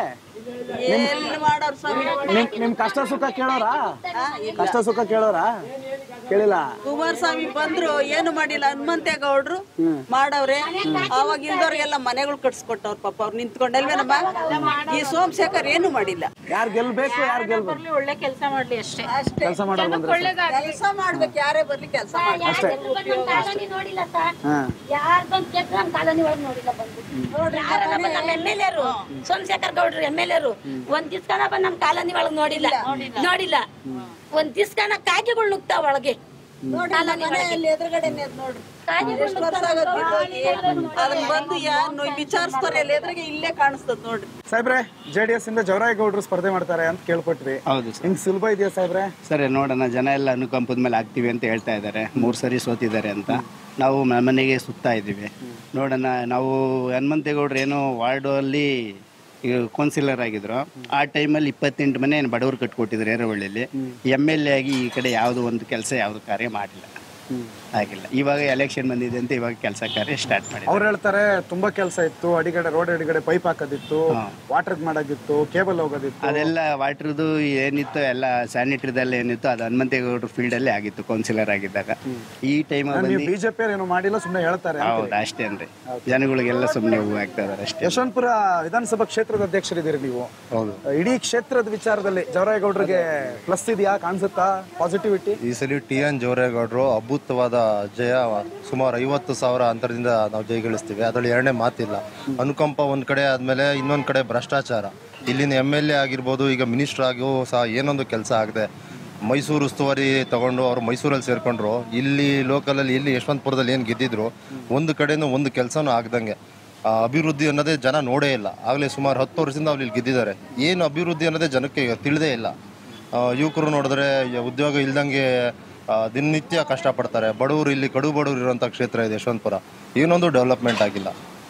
ನಿಮ್ ನಿಮ್ ಕಷ್ಟ ಸುಖ ಕೇಳೋರಾ ಕಷ್ಟ ಸುಖ ಕೇಳೋರಾ ಕೇಳಿಲ್ಲ ಕುಮಾರಸ್ವಾಮಿ ಬಂದ್ರು ಏನು ಮಾಡಿಲ್ಲ ಹನುಮಂತೇಗೌಡ್ರು ಮಾಡವ್ರೆ ಅವಾಗ ಇಲ್ದವ್ರಿಗೆಲ್ಲ ಮನೆಗಳು ಕಟ್ಸ್ಕೊಟ್ಟವ್ರ ಪಾಪ ಅವ್ರು ನಿಂತ್ಕೊಂಡಲ್ವೇನಮ್ಮ ಈ ಸೋಮಶೇಖರ್ ಏನು ಮಾಡಿಲ್ಲ ಯಾರು ಗೆಲ್ಬೇಕು ಯಾರು ಗೆಲ್ಬೇಕು ಒಳ್ಳೆ ಕೆಲಸ ಮಾಡ್ಲಿ ಅಷ್ಟೇ ಕೆಲಸ ಮಾಡೋರು ಬಂದ್ರೆ ಕೆಲಸ ಮಾಡ್ಬೇಕು ಯಾರೇ ಬರ್ಲಿ ಕೆಲಸ ಅಷ್ಟೇ. ಕಾಲೋನಿ ನೋಡಿಲ್ಲ ಸರ್ ಹಾ ಯಾರ್ ಬಂದ್ ಕೇಳ್ತಾರೆ ನಮ್ ಕಾಲೋನಿ ಒಳಗ್ ನೋಡಿಲ್ಲ ಬಂದು ಯಾರನ್ನ ಬಂದ್ ನಮ್ಮ ಎಮ್ ಎಲ್ ಎರು ಸೋಮಶೇಖರ್ ಗೌಡ್ರು ಎಮ್ ಎಲ್ ಎರು ಒಂದ್ ದಿವ್ಸನ ಬಂದ್ ನಮ್ ಕಾಲೋನಿ ಒಳಗ್ ನೋಡಿಲ್ಲ ನೋಡಿಲ್ಲ ಒಂದ್ ದಿವ್ಸನ ಕಾಗಿಗಳು ನುಗ್ತಾವ ಒಳಗೆ ಕಾಲೋನಿ ಒಳಗೆ ಎದುರುಗಡೆನೆ ನೋಡ್ರಿ ಕಾಗಿಗಳು ಎಷ್ಟು ವರ್ಷ ಆಗತ್ತೆ ಬಿದ್ದೋಗಿ? ಅದನ್ನ ಬಂದು ಯಾರು ವಿಚಾರಿಸ್ತಾರೆ ಅಲ್ಲಿ ಎದುರಿಗೆ ಇಲ್ಲೇ ಕಾಣಿಸ್ತದ ನೋಡ್ರಿ ಸಾಹೇಬ್ರೆ ಜೆ ಡಿ ಎಸ್ ಇಂದ ಜವರಾಯಗೌಡರು ಸ್ಪರ್ಧೆ ಮಾಡ್ತಾರೆ ಅಂತ ಕೇಳ್ಪಟ್ವಿ ಹೌದು ಸರ್ ಹಿಂಗ್ ಸುಲಭ ಇದೆಯಾ ಸಾಹೇಬ್ರೆ ಸರಿ ನೋಡೋಣ ಜನ ಎಲ್ಲ ಅನುಕಂಪದ ಮೇಲೆ ಆಗ್ತೀವಿ ಅಂತ ಹೇಳ್ತಾ ಇದ್ದಾರೆ ಮೂರು ಸರಿ ಸೋತಿದ್ದಾರೆ ಅಂತ ನಾವು ಮ- ಮನೆಗೆ ಸುತ್ತಾ ಇದ್ದೀವಿ ನೋಡೋಣ ನಾವು ಹನುಮಂತೇಗೌಡ್ರು ಏನೋ ವಾರ್ಡಲ್ಲಿ ಕೌನ್ಸಿಲರ್ ಆಗಿದ್ರು ಆ ಟೈಮಲ್ಲಿ ಇಪ್ಪತ್ತೆಂಟು ಮನೆ ಬಡವರು ಕಟ್ಕೊಟ್ಟಿದ್ರು ಏರವಳ್ಳಿಯಲ್ಲಿ ಎಮ್ ಎಲ್ ಎ ಆಗಿ ಈ ಕಡೆ ಯಾವುದೋ ಒಂದು ಕೆಲಸ ಯಾವುದು ಕಾರ್ಯ ಮಾಡಿಲ್ಲ ಆಗಿಲ್ಲ ಇವಾಗ ಎಲೆಕ್ಷನ್ ಬಂದಿದೆ ಅಂತ ಇವಾಗ ಕೆಲಸ ಕಾರ್ಯ ಸ್ಟಾರ್ಟ್ ಮಾಡಿ ಅವ್ರು ಹೇಳ್ತಾರೆ ತುಂಬಾ ಕೆಲಸ ಇತ್ತು ಅಡಿಗಡೆ ರೋಡ್ ಅಡಿಗಡೆ ಪೈಪ್ ಹಾಕೋದಿತ್ತು ವಾಟರ್ ಮಾಡೋದಿತ್ತು ಕೇಬಲ್ ಹೋಗೋದಿತ್ತು ಅದೆಲ್ಲ ವಾಟರ್ದು ಏನಿತ್ತು ಎಲ್ಲ ಸ್ಯಾನಿಟರಿದೆಲ್ಲ ಏನಿತ್ತು ಅದು ಹನುಮಂತೇಗೌಡರು ಫೀಲ್ಡಲ್ಲೇ ಆಗಿತ್ತು ಕೌನ್ಸಿಲರ್ ಆಗಿದ್ದಾಗ ಈ ಟೈಮ್ ನೀವು ಬಂದು ಬಿಜೆಪಿ ಏನು ಮಾಡಿಲ್ಲ ಸುಮ್ಮನೆ ಹೇಳ್ತಾರೆ ಅಂತೀರಿ. ಹೌದು ಅಷ್ಟೇನ್ರಿ ಜನಗಳಿಗೆಲ್ಲ ಸುಮ್ಮನೆ ಹೂವು ಆಗ್ತಾ ಇದಾರೆ ಅಷ್ಟೇ ಯಶವಂತಪುರ ವಿಧಾನಸಭಾ ಕ್ಷೇತ್ರದ ಅಧ್ಯಕ್ಷರಿದ್ದೀರಿ ನೀವು ಹೌದು ಇಡೀ ಕ್ಷೇತ್ರದ ವಿಚಾರದಲ್ಲಿ ಜವರಾಯಗೌಡರಿಗೆ ಪ್ಲಸ್ ಇದೆಯಾ ಕಾಣಿಸುತ್ತಾ ಪಾಸಿಟಿವಿಟಿ ಈ ಸಲ ಟಿ ಎನ್ ಜೋರೇಗೌಡರು ಅದ್ಭುತವಾದ ಜಯ ಸುಮಾರು ಐವತ್ತು ಸಾವಿರ ಅಂತರದಿಂದ ನಾವು ಜಯಗಳಿಸ್ತೀವಿ ಅದರಲ್ಲಿ ಎರಡನೇ ಮಾತಿಲ್ಲ ಅನುಕಂಪ ಒಂದ್ ಕಡೆ ಆದ್ಮೇಲೆ ಇನ್ನೊಂದ್ ಕಡೆ ಭ್ರಷ್ಟಾಚಾರ ಇಲ್ಲಿನ ಎಮ್ ಎಲ್ ಎ ಆಗಿರ್ಬೋದು ಈಗ ಮಿನಿಸ್ಟರ್ ಆಗಿಯೂ ಸಹ ಏನೊಂದು ಕೆಲಸ ಆಗದೆ ಮೈಸೂರು ಉಸ್ತುವಾರಿ ತಗೊಂಡು ಅವರು ಮೈಸೂರಲ್ಲಿ ಸೇರ್ಕೊಂಡ್ರು ಇಲ್ಲಿ ಲೋಕಲಲ್ಲಿ ಇಲ್ಲಿ ಯಶವಂತಪುರದಲ್ಲಿ ಏನು ಗೆದ್ದಿದ್ರು ಒಂದು ಕಡೆನೂ ಒಂದು ಕೆಲಸನೂ ಆಗ್ದಂಗೆ ಆ, ಅಭಿವೃದ್ಧಿ ಅನ್ನೋದೇ ಜನ ನೋಡೇ ಇಲ್ಲ ಆಗಲೇ ಸುಮಾರು ಹತ್ತು ವರ್ಷದಿಂದ ಅವ್ರು ಇಲ್ಲಿ ಗೆದ್ದಿದ್ದಾರೆ ಏನು ಅಭಿವೃದ್ಧಿ ಅನ್ನೋದೇ ಜನಕ್ಕೆ ತಿಳಿದೇ ಇಲ್ಲ ಆ, ಯುವಕರು ನೋಡಿದ್ರೆ ಯ- ಉದ್ಯೋಗ ಇಲ್ದಂಗೆ ಆ, ದಿನನಿತ್ಯ ಕಷ್ಟಪಡ್ತಾರೆ ಬಡವರು ಇಲ್ಲಿ ಕಡು ಬಡವರು ಇರುವಂಥ ಕ್ಷೇತ್ರ ಇದೆ ಯಶವಂತಪುರ ಏನೊಂದು ಡೆವಲಪ್ಮೆಂಟ್ ಆಗಿಲ್ಲ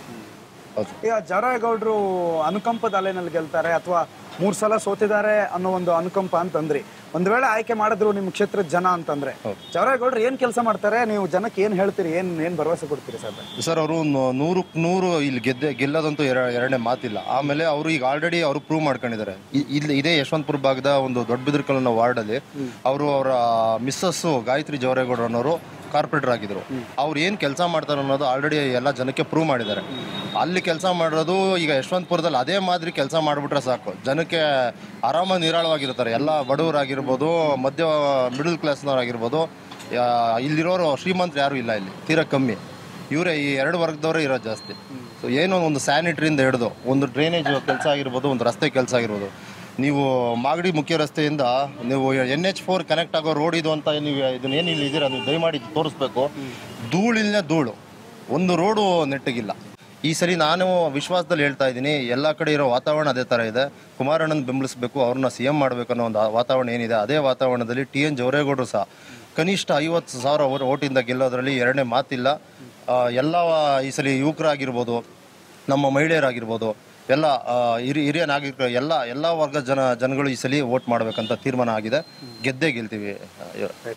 ಹೌದು ಈಗ ಜವರಾಯಗೌಡರು ಅನುಕಂಪದ ಅಲೆನಲ್ಲಿ ಗೆಲ್ತಾರೆ ಅಥವಾ ಮೂರ್ ಸಲ ಸೋತಿದ್ದಾರೆ ಅನ್ನೋ ಒಂದು ಅನುಕಂಪ ಅಂತಂದ್ರಿ ಒಂದ್ ವೇಳೆ ಆಯ್ಕೆ ಮಾಡಿದ್ರು ನಿಮ್ಮ ಕ್ಷೇತ್ರದ ಜನ ಅಂತಂದ್ರೆ ಜವರಾಯಗೌಡರು ಏನ್ ಕೆಲಸ ಮಾಡ್ತಾರೆ ನೀವು ಜನಕ್ಕೆ ಏನ್ ಹೇಳ್ತೀರಿ ಏನ್ ಏನ್ ಭರವಸೆ ಕೊಡ್ತೀರಿ ಸರ್ ಸರ್ ಅವರು ನೂರಕ್ಕೆ ನೂರು ಇಲ್ಲಿ ಗೆದ್ದೆ ಗೆಲ್ಲೋದಂತೂ ಎರ ಎರಡನೇ ಮಾತಿಲ್ಲ ಆಮೇಲೆ ಅವರು ಈಗ ಆಲ್ರೆಡಿ ಅವರು ಪ್ರೂವ್ ಮಾಡ್ಕೊಂಡಿದ್ದಾರೆ ಇ- ಇಲ್ಲಿ ಇದೇ ಯಶವಂತಪುರ ಭಾಗದ ಒಂದು ದೊಡ್ಡ ಬಿದಿರ್ಕಲ್ ವಾರ್ಡಲ್ಲಿ ಅವರು ಅವರ ಮಿಸ್ಸಸ್ಸು ಗಾಯತ್ರಿ ಜವರೇಗೌಡರು ಅನ್ನೋರು ಕಾರ್ಪೊರೇಟರ್ ಆಗಿದ್ರು ಅವ್ರು ಏನು ಕೆಲಸ ಮಾಡ್ತಾರೆ ಅನ್ನೋದು ಆಲ್ರೆಡಿ ಎಲ್ಲ ಜನಕ್ಕೆ ಪ್ರೂವ್ ಮಾಡಿದ್ದಾರೆ ಅಲ್ಲಿ ಕೆಲಸ ಮಾಡಿರೋದು ಈಗ ಯಶವಂತಪುರದಲ್ಲಿ ಅದೇ ಮಾದರಿ ಕೆಲಸ ಮಾಡಿಬಿಟ್ರೆ ಸಾಕು ಜನಕ್ಕೆ ಆರಾಮಾಗಿ ನಿರಾಳವಾಗಿರ್ತಾರೆ ಎಲ್ಲ ಬಡವರಾಗಿರ್ಬೋದು ಮಧ್ಯ ಮಿಡಲ್ ಕ್ಲಾಸ್ನವ್ರಾಗಿರ್ಬೋದು ಯಾ- ಇಲ್ಲಿರೋರು ಶ್ರೀಮಂತರು ಯಾರೂ ಇಲ್ಲ ಇಲ್ಲಿ ತೀರಾ ಕಮ್ಮಿ ಇವರೇ ಈ ಎರಡು ವರ್ಗದವರೇ ಇರೋದು ಜಾಸ್ತಿ ಸೊ ಏನೋ ಒಂದು ಸ್ಯಾನಿಟ್ರಿಯಿಂದ ಹಿಡಿದು ಒಂದು ಡ್ರೈನೇಜ್ ಕೆಲಸ ಆಗಿರ್ಬೋದು ಒಂದು ರಸ್ತೆ ಕೆಲಸ ಆಗಿರ್ಬೋದು ನೀವು ಮಾಗಡಿ ಮುಖ್ಯ ರಸ್ತೆಯಿಂದ ನೀವು ಎನ್ ಎಚ್ ಫೋರ್ ಕನೆಕ್ಟ್ ಆಗೋ ರೋಡ್ ಇದು ಅಂತ ನೀವು ಇದನ್ನ ಏನು ಇಲ್ಲಿ ಇದ್ದೀರಾ ನೀವು ದಯಮಾಡಿ ತೋರಿಸ್ಬೇಕು ಧೂಳಿಲ್ಲೇ ಧೂಳು ಒಂದು ರೋಡು ನೆಟ್ಟಗಿಲ್ಲ ಈ ಸರಿ ನಾನು ವಿಶ್ವಾಸದಲ್ಲಿ ಹೇಳ್ತಾ ಇದ್ದೀನಿ ಎಲ್ಲ ಕಡೆ ಇರೋ ವಾತಾವರಣ ಅದೇ ಥರ ಇದೆ ಕುಮಾರಣ್ಣನ ಬೆಂಬಲಿಸಬೇಕು ಅವ್ರನ್ನ ಸಿ ಎಂ ಮಾಡಬೇಕು ಅನ್ನೋ ಒಂದು ವಾತಾವರಣ ಏನಿದೆ ಅದೇ ವಾತಾವರಣದಲ್ಲಿ ಟಿ ಎನ್ ಜವರೇಗೌಡರು ಸಹ ಕನಿಷ್ಠ ಐವತ್ತು ಸಾವಿರ ಓ- ಓಟಿಂದ ಗೆಲ್ಲೋದ್ರಲ್ಲಿ ಎರಡನೇ ಮಾತಿಲ್ಲ ಆ, ಎಲ್ಲ ಈ ಸಲ ಯುವಕರಾಗಿರ್ಬೋದು ನಮ್ಮ ಮಹಿಳೆಯರಾಗಿರ್ಬೋದು ಎಲ್ಲ ಆ, ಹಿರಿ ಹಿರಿಯ ನಾಗರಿಕರು ಎಲ್ಲ ಎಲ್ಲ ವರ್ಗದ ಜನ ಜನಗಳು ಈ ಸಲ ವೋಟ್ ಮಾಡಬೇಕಂತ ತೀರ್ಮಾನ ಆಗಿದೆ ಗೆದ್ದೇ ಗೆಲ್ತೀವಿ ಆ, ಇವ್ರು.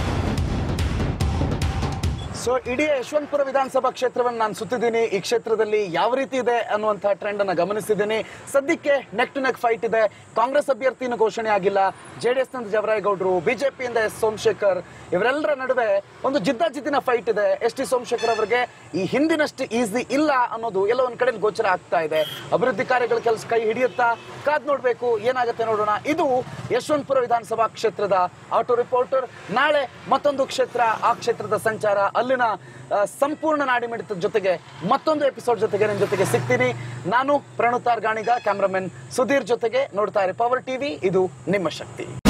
ಸೊ ಇಡೀ ಯಶವಂತಪುರ ವಿಧಾನಸಭಾ ಕ್ಷೇತ್ರವನ್ನು ನಾನು ಸುತ್ತಿದ್ದೀನಿ ಈ ಕ್ಷೇತ್ರದಲ್ಲಿ ಯಾವ ರೀತಿ ಇದೆ ಅನ್ನುವಂತಹ ಟ್ರೆಂಡ್ ಅನ್ನ ಗಮನಿಸಿದ್ದೀನಿ ಸದ್ಯಕ್ಕೆ ನೆಕ್ ಟು ನೆಕ್ ಫೈಟ್ ಇದೆ ಕಾಂಗ್ರೆಸ್ ಅಭ್ಯರ್ಥಿನೂ ಘೋಷಣೆ ಆಗಿಲ್ಲ ಜೆಡಿಎಸ್ ನಿಂದ ಜವರಾಯಗೌಡರು ಬಿಜೆಪಿಯಿಂದ ಎಸ್ ಸೋಮಶೇಖರ್ ಇವರೆಲ್ಲರ ನಡುವೆ ಒಂದು ಜಿದ್ದಾಜಿದ್ದಿನ ಫೈಟ್ ಇದೆ ಎಸ್ ಟಿ ಸೋಮಶೇಖರ್ ಅವರಿಗೆ ಈ ಹಿಂದಿನಷ್ಟು ಈಸಿ ಇಲ್ಲ ಅನ್ನೋದು ಎಲ್ಲ ಒಂದ್ ಕಡೆ ಗೋಚರ ಆಗ್ತಾ ಇದೆ ಅಭಿವೃದ್ಧಿ ಕಾರ್ಯಗಳ ಕೆಲಸ ಕೈ ಹಿಡಿಯುತ್ತಾ ಕಾದ್ ನೋಡ್ಬೇಕು ಏನಾಗುತ್ತೆ ನೋಡೋಣ ಇದು ಯಶವಂತಪುರ ವಿಧಾನಸಭಾ ಕ್ಷೇತ್ರದ ಆಟೋ ರಿಪೋರ್ಟರ್ ನಾಳೆ ಮತ್ತೊಂದು ಕ್ಷೇತ್ರ ಆ ಕ್ಷೇತ್ರದ ಸಂಚಾರ ಅಲ್ಲಿನ ಆ, ಸಂಪೂರ್ಣ ನಾಡಿಮಿಡಿತದ ಜೊತೆಗೆ ಮತ್ತೊಂದು ಎಪಿಸೋಡ್ ಜೊತೆಗೆ ನಿಮ್ ಜೊತೆಗೆ ಸಿಗ್ತೀನಿ ನಾನು ಪ್ರಣುತಾರ್ ಗಾಣಿಗ ಕ್ಯಾಮ್ರಾಮನ್ ಸುಧೀರ್ ಜೊತೆಗೆ ನೋಡ್ತಾ ಇರಿ ಪವರ್ ಟಿವಿ ಇದು ನಿಮ್ಮ ಶಕ್ತಿ